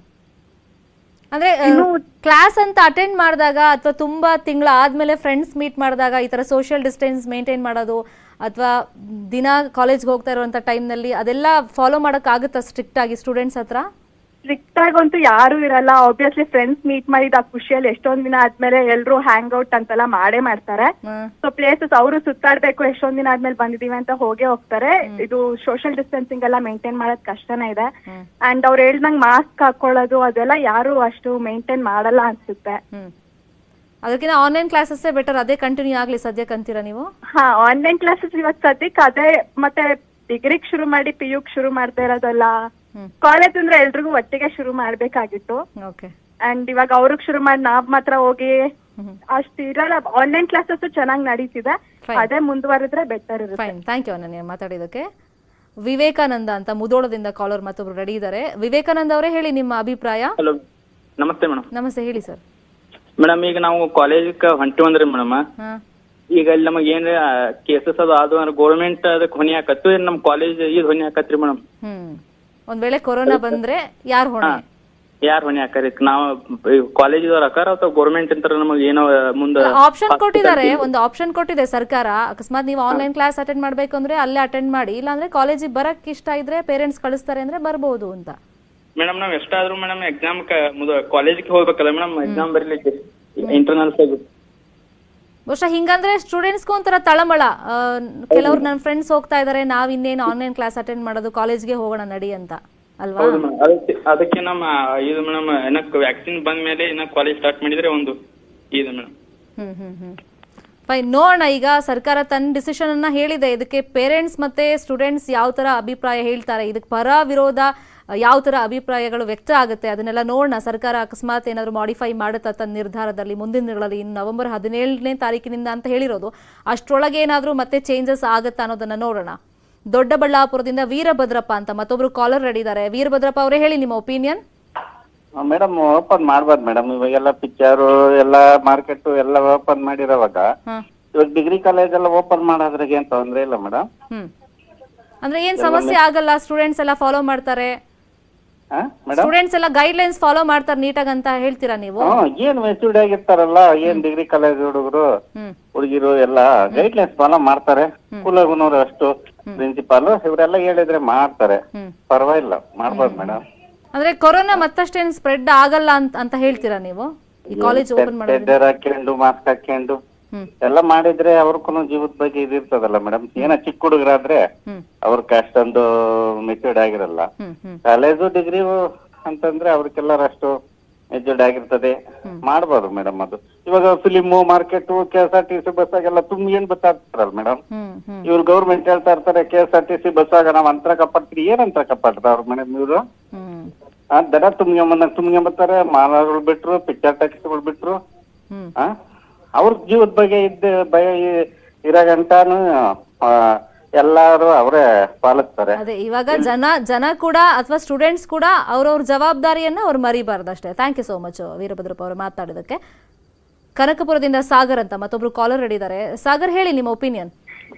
ಅಂದ್ರೆ ಕ್ಲಾಸ್ ಅಂತ ಅಟೆಂಡ್ ಮಾಡಿದಾಗ ಅಥವಾ ತುಂಬಾ ತಿಂಗಳ ಆದ್ಮೇಲೆ ಫ್ರೆಂಡ್ಸ್ ಮೀಟ್ ಮಾಡಿದಾಗ ಈ ತರ ಸೋಷಿಯಲ್ ಡಿಸ್ಟೆನ್ಸ್ ಮೇಂಟೈನ್ ಮಾಡೋದು ಅಥವಾ ದಿನ ಕಾಲೇಜ್ಗೆ ಹೋಗ್ತಾ ಇರುವಂತ ಟೈಮ್ನಲ್ಲಿ ಅದೆಲ್ಲ ಫಾಲೋ ಮಾಡಕ್ ಆಗುತ್ತಾ ಸ್ಟ್ರಿಕ್ಟ್ ಆಗಿ ಸ್ಟೂಡೆಂಟ್ಸ್ ಹತ್ರ ಸ್ಟ್ರಿಕ್ಟ್ ಆಗಂತೂ ಯಾರು ಇರಲ್ಲ ಆಬ್ವಿಯಸ್ಲಿ ಫ್ರೆಂಡ್ಸ್ ಮೀಟ್ ಮಾಡಿದ ಆ ಖುಷಿಯಲ್ಲಿ ಎಷ್ಟೊಂದ್ ದಿನ ಆದ್ಮೇಲೆ ಎಲ್ರು ಹ್ಯಾಂಗ್ ಔಟ್ ಅಂತೆಲ್ಲ ಮಾಡೇ ಮಾಡ್ತಾರೆ ಹ್ಮ್. ಸೊ ಪ್ಲೇಸಸ್ ಅವರು ಸುತ್ತಾಡ್ಬೇಕು ಎಷ್ಟೊಂದ್ ದಿನ ಆದ್ಮೇಲೆ ಬಂದಿದೀವಿ ಅಂತ ಹೋಗೇ ಹೋಗ್ತಾರೆ ಇದು ಸೋಷಿಯಲ್ ಡಿಸ್ಟೆನ್ಸಿಂಗ್ ಎಲ್ಲ ಮೇಂಟೈನ್ ಮಾಡೋದ್ ಕಷ್ಟನೇ ಇದೆ ಅಂಡ್ ಅವ್ರು ಹೇಳ್ದಂಗ್ ಮಾಸ್ಕ್ ಹಾಕೊಳ್ಳೋದು ಅದೆಲ್ಲ ಯಾರು ಅಷ್ಟು ಮೇಂಟೈನ್ ಮಾಡಲ್ಲ ಅನ್ಸುತ್ತೆ ಹ್ಮ್ ಅದಕ್ಕಿಂತ ಆನ್ಲೈನ್ ಕ್ಲಾಸಸ್ಸೇ ಬೆಟರ್ ಅದೇ ಕಂಟಿನ್ಯೂ ಆಗ್ಲಿ ಸದ್ಯಕ್ಕೆ ಅಂತೀರಾ ನೀವು ಹಾ ಆನ್ಲೈನ್ ಕ್ಲಾಸಸ್ ಇವಾಗ ಸದ್ಯಕ್ಕೆ ಅದೇ ಮತ್ತೆ ಡಿಗ್ರಿಗ್ ಶುರು ಮಾಡಿ ಪಿ ಯುಗ್ ಶುರು ಮಾಡ್ತಾ ಇರೋದಲ್ಲ ಹ್ಮ್. ಕಾಲೇಜ್ ಅಂದ್ರೆ ಎಲ್ರಿಗೂ ಒಟ್ಟಿಗೆ ಶುರು ಮಾಡ್ಬೇಕಾಗಿತ್ತು ಓಕೆ ಅಂಡ್ ಇವಾಗ ಅವ್ರಿಗೆ ಶುರು ಮಾಡಿ ನಾವ್ ಮಾತ್ರ ಹೋಗಿ ಅಷ್ಟು ಇರಲ್ಲ ಆನ್ಲೈನ್ ಕ್ಲಾಸಸ್ ಚೆನ್ನಾಗಿ ನಡೀತಿದೆ Fine. ಅದೇ ಮುಂದುವರೆದ್ರೆ ಬೆಟರ್ ಇರುತ್ತೆ ಫೈನ್ ಥ್ಯಾಂಕ್ ಯು ಅನನ್ಯ ಮಾತಾಡಿದಕ್ಕೆ ವಿವೇಕಾನಂದ ಅಂತ ಮುದೋಳದಿಂದ ಕಾಲರ್ ಮತ್ತೊಬ್ರು ರೆಡಿ ಇದ್ದಾರೆ ವಿವೇಕಾನಂದ ಅವರೇ ಹೇಳಿ ನಿಮ್ಮ ಅಭಿಪ್ರಾಯ ಹಲೋ ನಮಸ್ತೆ ಮೇಡಮ್ ನಮಸ್ತೆ ಹೇಳಿ ಸರ್ ಮೇಡಮ್ ಈಗ ನಾವು ಕಾಲೇಜ್ಗೆ ಹೊಂಟಿವಂದ್ರಿ ಮೇಡಮ್ ಹಾ ಈಗ ಇಲ್ಲಿ ನಮಗೆ ಏನ್ರ ಕೇಸಸ್ ಅದು ಅದು ಅಂದ್ರೆ ಗೌರ್ಮೆಂಟ್ ಅದಕ್ಕೆ ಹೊಣೆ ಹಾಕತ್ತು ಏನ್ ನಮ್ಮ ಕಾಲೇಜ್ ಇದು ಹೊಣೆ ಹಾಕತ್ರಿ ಮೇಡಮ್ ಹ್ಮ್ ಒಂದ್ ವೇಳೆ ಕೊರೋನಾ ಬಂದ್ರೆ ಯಾರು ಹೊಣೆ ಯಾರ್ ಹೊಣೆ ಹಾಕಾರಿ ನಾವ್ ಕಾಲೇಜಿದವ್ರ ಹಾಕಾರ ಅಥವಾ ಗೌರ್ಮೆಂಟ್ ಅಂತ ನಮಗ್ ಏನೋ ಮುಂದ ಆಪ್ಷನ್ ಕೊಟ್ಟಿದ್ದಾರೆ ಒಂದು ಆಪ್ಷನ್ ಕೊಟ್ಟಿದೆ ಸರ್ಕಾರ ಅಕಸ್ಮಾತ್ ನೀವು ಆನ್ಲೈನ್ ಕ್ಲಾಸ್ ಅಟೆಂಡ್ ಮಾಡ್ಬೇಕು ಅಂದ್ರೆ ಅಲ್ಲೇ ಅಟೆಂಡ್ ಮಾಡಿ ಇಲ್ಲಾಂದ್ರೆ ಕಾಲೇಜಿಗೆ ಬರಕ್ ಇಷ್ಟ ಇದ್ರೆ ಪೇರೆಂಟ್ಸ್ ಕಳಿಸ್ತಾರೆ ಅಂದ್ರೆ ಬರ್ಬೋದು ಅಂತ ಮೇಡಮ್ ನಾವ್ ಎಷ್ಟಾದ್ರೂ ಮೇಡಮ್ ಎಕ್ಸಾಮ್ ಕಾಲೇಜಿಗೆ ಹೋಗ್ಬೇಕಲ್ಲ ಮೇಡಮ್ ಎಕ್ಸಾಮ್ ಬರೀಲಿಕ್ಕೆ ಇಂಟರ್ನಲ್ಸ್ ಬಹುಶಃ ಹಿಂಗಂದ್ರೆ ಸ್ಟೂಡೆಂಟ್ಸ್ಗೂ ಒಂಥರ ತಳಮಳ ಆ, ಕೆಲವ್ರು ನನ್ನ ಫ್ರೆಂಡ್ಸ್ ಹೋಗ್ತಾ ಇದಾರೆ ನಾವ್ ಇನ್ನೇನು ಆನ್ಲೈನ್ ಕ್ಲಾಸ್ ಅಟೆಂಡ್ ಮಾಡೋದು ಕಾಲೇಜ್ಗೆ ಹೋಗೋಣ ನಡಿ ಅಂತ ಅಲ್ವಾ ಹೌದು ಮೇಡಮ್ ಅದಕ್ಕೆ ಅದಕ್ಕೆ ನಮ್ಮ ಇದು ಮೇಡಮ್ ಏನಕ್ ವ್ಯಾಕ್ಸಿನ್ ಬಂದ ಮೇಲೆ ಇನ್ನ ಕಾಲೇಜ್ ಸ್ಟಾರ್ಟ್ ಮಾಡಿದ್ರೆ ಒಂದು ಇದು ಮೇಡಮ್ ಹ್ಮ್ ಹ್ಮ್ ಹ್ಮ್ ಫೈನ್ ನೋಡೋಣ ಈಗ ಸರ್ಕಾರ ತನ್ನ ಡಿಸಿಷನ್ ಅನ್ನ ಹೇಳಿದೆ ಇದಕ್ಕೆ ಪೇರೆಂಟ್ಸ್ ಮತ್ತೆ ಸ್ಟೂಡೆಂಟ್ಸ್ ಯಾವ ತರ ಅಭಿಪ್ರಾಯ ಹೇಳ್ತಾರೆ ಇದಕ್ಕೆ ಪರ ವಿರೋಧ ಯಾವ ತರ ಅಭಿಪ್ರಾಯಗಳು ವ್ಯಕ್ತ ಆಗುತ್ತೆ ಅದನ್ನೆಲ್ಲ ನೋಡೋಣ ಸರ್ಕಾರ ಅಕಸ್ಮಾತ್ ಏನಾದ್ರು ಮಾಡಿಫೈ ಮಾಡುತ್ತಾ ತನ್ನ ನಿರ್ಧಾರದಲ್ಲಿ ಮುಂದಿನ ದಿನಗಳಲ್ಲಿ ಇನ್ನು ನವೆಂಬರ್ ಹದಿನೇಳನೇ ತಾರೀಕಿನಿಂದ ಅಂತ ಹೇಳಿರೋದು ಅಷ್ಟರೊಳಗೆ ಏನಾದರೂ ಮತ್ತೆ ಚೇಂಜಸ್ ಆಗುತ್ತಾ ಅನ್ನೋದನ್ನ ನೋಡೋಣ ದೊಡ್ಡಬಳ್ಳಾಪುರದಿಂದ ವೀರಭದ್ರಪ್ಪ ಅಂತ ಮತ್ತೊಬ್ರು ಕಾಲರ್ ರೆಡಿ ಇದ್ದಾರೆ ವೀರಭದ್ರಪ್ಪ ಅವರೇ ಹೇಳಿ ನಿಮ್ಮ ಒಪಿನಿಯನ್ ಮೇಡಮ್ ಓಪನ್ ಮಾಡ್ಬಾರ್ದು ಮೇಡಮ್ ಇವಾಗೆಲ್ಲ ಪಿಕ್ಚರು ಎಲ್ಲ ಮಾರ್ಕೆಟ್ ಎಲ್ಲ ಓಪನ್ ಮಾಡಿರೋವಾಗ ಇವಾಗ ಡಿಗ್ರಿ ಕಾಲೇಜ್ ಎಲ್ಲ ಓಪನ್ ಮಾಡೋದ್ರಾಗ ಏನ್ ತೊಂದ್ರೆ ಇಲ್ಲ ಮೇಡಮ್ ಹ್ಮ್ ಅಂದ್ರೆ ಏನ್ ಸಮಸ್ಯೆ ಆಗಲ್ಲ ಸ್ಟೂಡೆಂಟ್ಸ್ ಎಲ್ಲ ಫಾಲೋ ಮಾಡ್ತಾರೆ ಮೇಡಮ್ ಸ್ಟೂಡೆಂಟ್ಸ್ ಎಲ್ಲ ಗೈಡ್ ಲೈನ್ಸ್ ಫಾಲೋ ಮಾಡ್ತಾರೆ ನೀಟಾಗಿ ಅಂತ ಹೇಳ್ತೀರಾ ನೀವು ಹ್ಮ್ ಏನ್ ಮೆಚೂರ್ಡ್ ಆಗಿರ್ತಾರಲ್ಲ ಏನ್ ಡಿಗ್ರಿ ಕಾಲೇಜ್ ಹುಡುಗರು ಹ್ಮ್ ಹುಡುಗಿರು ಎಲ್ಲ ಗೈಡ್ಲೈನ್ಸ್ ಫಾಲೋ ಮಾಡ್ತಾರೆ ಸ್ಕೂಲಾಗುನವ್ರು ಅಷ್ಟು ಪ್ರಿನ್ಸಿಪಾಲ್ ಇವರೆಲ್ಲ ಹೇಳಿದ್ರೆ ಮಾಡ್ತಾರೆ ಹ್ಮ್. ಪರವಾಗಿಲ್ಲ ಮಾಡ್ಬೋದು ಮೇಡಮ್ ಅಂದ್ರೆ ಕೊರೋನಾ ಮತ್ತಷ್ಟೇನ್ ಸ್ಪ್ರೆಡ್ ಆಗಲ್ಲ ಅಂತ ಅಂತ ಹೇಳ್ತೀರಾ ನೀವು ಈ ಕಾಲೇಜ್ ಓಪನ್ ಮಾಡೋದ್ರಿಂದ ಟೆಡ್ಡರ್ ಹಾಕೊಂಡು ಮಾಸ್ಕ್ ಹಾಕೊಂಡು ಹ್ಮ್. ಎಲ್ಲ ಮಾಡಿದ್ರೆ ಅವ್ರಿಗೂ ಜೀವದ ಬಗ್ಗೆ ಇದಿರ್ತದಲ್ಲ ಮೇಡಮ್ ಏನ ಚಿಕ್ಕ ಹುಡುಗರಾದ್ರೆ ಹ್ಮ್. ಅವ್ರಿಗೆ ಅಷ್ಟೊಂದು ಮೆಚೂರ್ಡ್ ಆಗಿರಲ್ಲ ಹ್ಮ್ ಹ್ಮ್ ಕಾಲೇಜು ಡಿಗ್ರಿ ಅಂತಂದ್ರೆ ಅವ್ರಿಗೆಲ್ಲರ ಅಷ್ಟು ಮೆಚೂರ್ಡ್ ಆಗಿರ್ತದೆ ಮಾಡ್ಬೋದು ಮೇಡಮ್ ಅದು ಇವಾಗ film market K S R T C ಬಸ್ಸಾಗೆಲ್ಲ ತುಂಬ ಏನ್ ಬರ್ತಾರಲ್ಲ ಮೇಡಮ್ ಹ್ಮ್ ಹ್ಮ್ ಇವ್ರು ಗೌರ್ಮೆಂಟ್ ಹೇಳ್ತಾ ಇರ್ತಾರೆ K S R T C ಬಸ್ಸಾಗ ನಾವ್ ಅಂತರ ಕಪ್ಪಾಡ್ತೀರಿ ಏನ್ ಅಂತರ ಕಪ್ಪಾಡ್ತಾರ ಅವ್ರ ಮೇಡಮ್ ಇವ್ರು ಹ್ಮ್ ಆ ದನ ತುಂಬ್ಕೊಂಬಂದಾಗ ತುಂಬ್ಕೊಂಬತ್ತಾರೆ ಮಾಲಗಳು ಬಿಟ್ರು ಪಿಕ್ಚರ್ ಟ್ಯಾಕ್ಸಿಗಳು ಬಿಟ್ರು ಹ್ಮ್ ಆ ಅವ್ರ ಜೀವದ ಬಗ್ಗೆ ಇದ್ದ ಭಯ ಇ- ಇರಾಗಂಟಾನು ಆ, ಎಲ್ಲಾರು ಅವರೇ ಪಾಲಿಸ್ತಾರೆ ಅದೇ ಇವಾಗ ಜನ ಜನ ಕೂಡ ಅಥವಾ ಸ್ಟೂಡೆಂಟ್ಸ್ ಕೂಡ ಅವ್ರವ್ರ ಜವಾಬ್ದಾರಿಯನ್ನ ಅವ್ರು ಮರಿಬಾರ್ದು ಅಷ್ಟೇ thank you so much Veerabhadrappa ಅವರು ಮಾತಾಡೋದಕ್ಕೆ ಕನಕಪುರದಿಂದ ಸಾಗರ್ ಅಂತ ಮತ್ತೊಬ್ರು ಕಾಲರ್ ಇದ್ದಾರೆ ಸಾಗರ್ ಹೇಳಿ ನಿಮ್ಮ ಒಪಿನಿಯನ್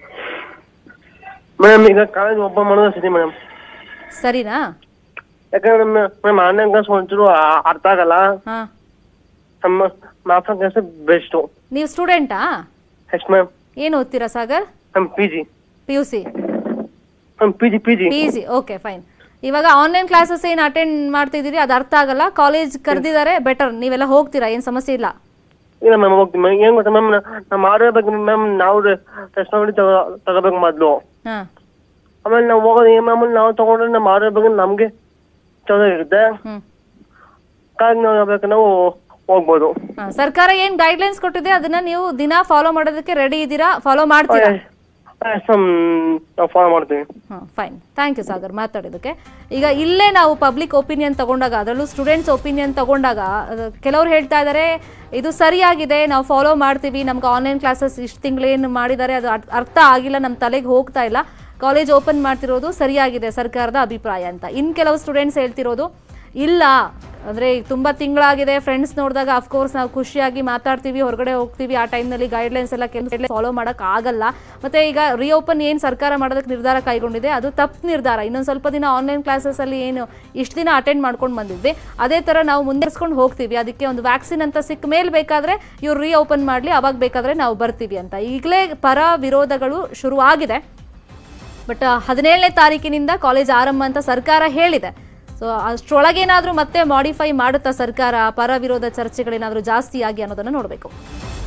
ಮೇಡಮ್ ಈಗ ಕಾಲೇಜ್ ಓಪನ್ ಮಾಡೋದು ಸರಿ ಮೇಡಮ್ ಸರಿನಾ ಯಾಕಂದ್ರೆ ಮೇಡಮ್ ಆನ್ಲೈನ್ ಕ್ಲಾಸ್ ಒಂಚೂರು ಆ- ಅರ್ಥ ಆಗಲ್ಲ ಹಾ ನಮ್ಮ ಮಾಫನ್ ಕ್ಲಾಸ್ ಬೆಸ್ಟ್ ನೀವು ಸ್ಟೂಡೆಂಟಾ ಎಸ್ ಮ್ಯಾಮ್ ಏನು ಓದ್ತೀರಾ Sagar ma'am P G P U C ma'am P G P G P G okay fine ಇವಾಗ ಆನ್ಲೈನ್ ಕ್ಲಾಸಸ್ ಏನು ಅಟೆಂಡ್ ಮಾಡ್ತಿದ್ದೀರಿ ಅದು ಅರ್ಥ ಆಗಲ್ಲ ಕಾಲೇಜ್ ಕರೆದಿದ್ದಾರೆ ಬೆಟರ್ ನೀವೆಲ್ಲ ಹೋಗ್ತೀರಾ ಏನು ಸಮಸ್ಯೆ ಇಲ್ಲ ಇಲ್ಲ ಮ್ಯಾಮ್ ಹೋಗ್ತೀನಿ ಮ್ಯಾಮ್ ಏನ್ ಗೊತ್ತಾ ಮ್ಯಾಮ್ ನಮ್ಮ ಆರೋಗ್ಯ ಬಗ್ಗೆ ಮ್ಯಾಮ್ ನಾವು ಟೆಸ್ಟ್ ಮಾಡಿ ತಗೋ ತಗೋಬೇಕು ಮೊದಲು ಹಾ ಆಮೇಲೆ ನಾವು ಹೋಗೋದು ಏನ್ ಮ್ಯಾಮ್ ನಾವು ತಗೊಂಡ್ರೆ ನಮ್ಮ ಆರೋಗ್ಯ ಬಗ್ಗೆ ನಮ್ಗೆ ಚೆನ್ನಾಗಿರುತ್ತೆ ಹ್ಮ್ ಕಾಲೇಜ್ ನಾವು ಬೇಕು ನಾವು ಹೋಗ್ಬೋದು ಹಾ, ಸರ್ಕಾರ ಏನ್ ಗೈಡ್ಲೈನ್ಸ್ ಕೊಟ್ಟಿದೆ ಅದನ್ನ ನೀವು ದಿನ ಫಾಲೋ ಮಾಡೋದಕ್ಕೆ ರೆಡಿ ಇದ್ದೀರಾ ಫಾಲೋ ಮಾಡ್ತೀರಾ ನಾವು ಫಾಲೋ ಮಾಡ್ತೀವಿ ಫೈನ್ ಥ್ಯಾಂಕ್ ಯು ಸಾಗರ್ ಮಾತಾಡೋದಕ್ಕೆ ಈಗ ಇಲ್ಲೇ ನಾವು ಪಬ್ಲಿಕ್ ಒಪಿನಿಯನ್ ತಗೊಂಡಾಗ ಅದರಲ್ಲೂ ಸ್ಟೂಡೆಂಟ್ಸ್ ಒಪಿನಿಯನ್ ತಗೊಂಡಾಗ ಅದು ಕೆಲವ್ರು ಹೇಳ್ತಾ ಇದ್ದಾರೆ ಇದು ಸರಿಯಾಗಿದೆ ನಾವು ಫಾಲೋ ಮಾಡ್ತೀವಿ ನಮ್ಗೆ ಆನ್ಲೈನ್ ಕ್ಲಾಸಸ್ ಇಷ್ಟು ತಿಂಗಳೇನು ಮಾಡಿದ್ದಾರೆ ಅದು ಅರ್ಥ- ಅರ್ಥ ಆಗಿಲ್ಲ ನಮ್ಮ ತಲೆಗೆ ಹೋಗ್ತಾ ಇಲ್ಲ ಕಾಲೇಜ್ ಓಪನ್ ಮಾಡ್ತಿರೋದು ಸರಿಯಾಗಿದೆ ಸರ್ಕಾರದ ಅಭಿಪ್ರಾಯ ಅಂತ ಇನ್ನು ಕೆಲವು ಸ್ಟೂಡೆಂಟ್ಸ್ ಹೇಳ್ತಿರೋದು ಇಲ್ಲ ಅಂದರೆ ಈಗ ತುಂಬ ತಿಂಗಳಾಗಿದೆ ಫ್ರೆಂಡ್ಸ್ ನೋಡಿದಾಗ ಅಫ್ಕೋರ್ಸ್ ನಾವು ಖುಷಿಯಾಗಿ ಮಾತಾಡ್ತೀವಿ ಹೊರಗಡೆ ಹೋಗ್ತೀವಿ ಆ ಟೈಮ್ನಲ್ಲಿ ಗೈಡ್ಲೈನ್ಸ್ ಎಲ್ಲ ಕೆಲವು ಫಾಲೋ ಮಾಡೋಕ್ಕೆ ಆಗಲ್ಲ ಮತ್ತು ಈಗ ರಿಓಪನ್ ಏನು ಸರ್ಕಾರ ಮಾಡೋದಕ್ಕೆ ನಿರ್ಧಾರ ಕೈಗೊಂಡಿದೆ ಅದು ತಪ್ಪು ನಿರ್ಧಾರ ಇನ್ನೊಂದು ಸ್ವಲ್ಪ ದಿನ ಆನ್ಲೈನ್ ಕ್ಲಾಸಸಲ್ಲಿ ಏನು ಇಷ್ಟು ದಿನ ಅಟೆಂಡ್ ಮಾಡ್ಕೊಂಡು ಬಂದಿದ್ವಿ ಅದೇ ಥರ ನಾವು ಮುಂದುವರ್ಸ್ಕೊಂಡು ಹೋಗ್ತೀವಿ ಅದಕ್ಕೆ ಒಂದು ವ್ಯಾಕ್ಸಿನ್ ಅಂತ ಸಿಕ್ಕ ಮೇಲೆ ಬೇಕಾದರೆ ಇವ್ರು ರಿಓಪನ್ ಮಾಡಲಿ ಅವಾಗ ಬೇಕಾದರೆ ನಾವು ಬರ್ತೀವಿ ಅಂತ ಈಗಲೇ ಪರ ವಿರೋಧಗಳು ಶುರುವಾಗಿದೆ ಬಟ್ ಹದಿನೇಳನೇ ತಾರೀಕಿನಿಂದ ಕಾಲೇಜ್ ಆರಂಭ ಅಂತ ಸರ್ಕಾರ ಹೇಳಿದೆ ಸೊ ಅಷ್ಟರೊಳಗೇನಾದರೂ ಮತ್ತೆ ಮಾಡಿಫೈ ಮಾಡುತ್ತಾ ಸರ್ಕಾರ ಪರ ವಿರೋಧ ಚರ್ಚೆಗಳೇನಾದರೂ ಜಾಸ್ತಿ ಆಗಿ ಅನ್ನೋದನ್ನು ನೋಡಬೇಕು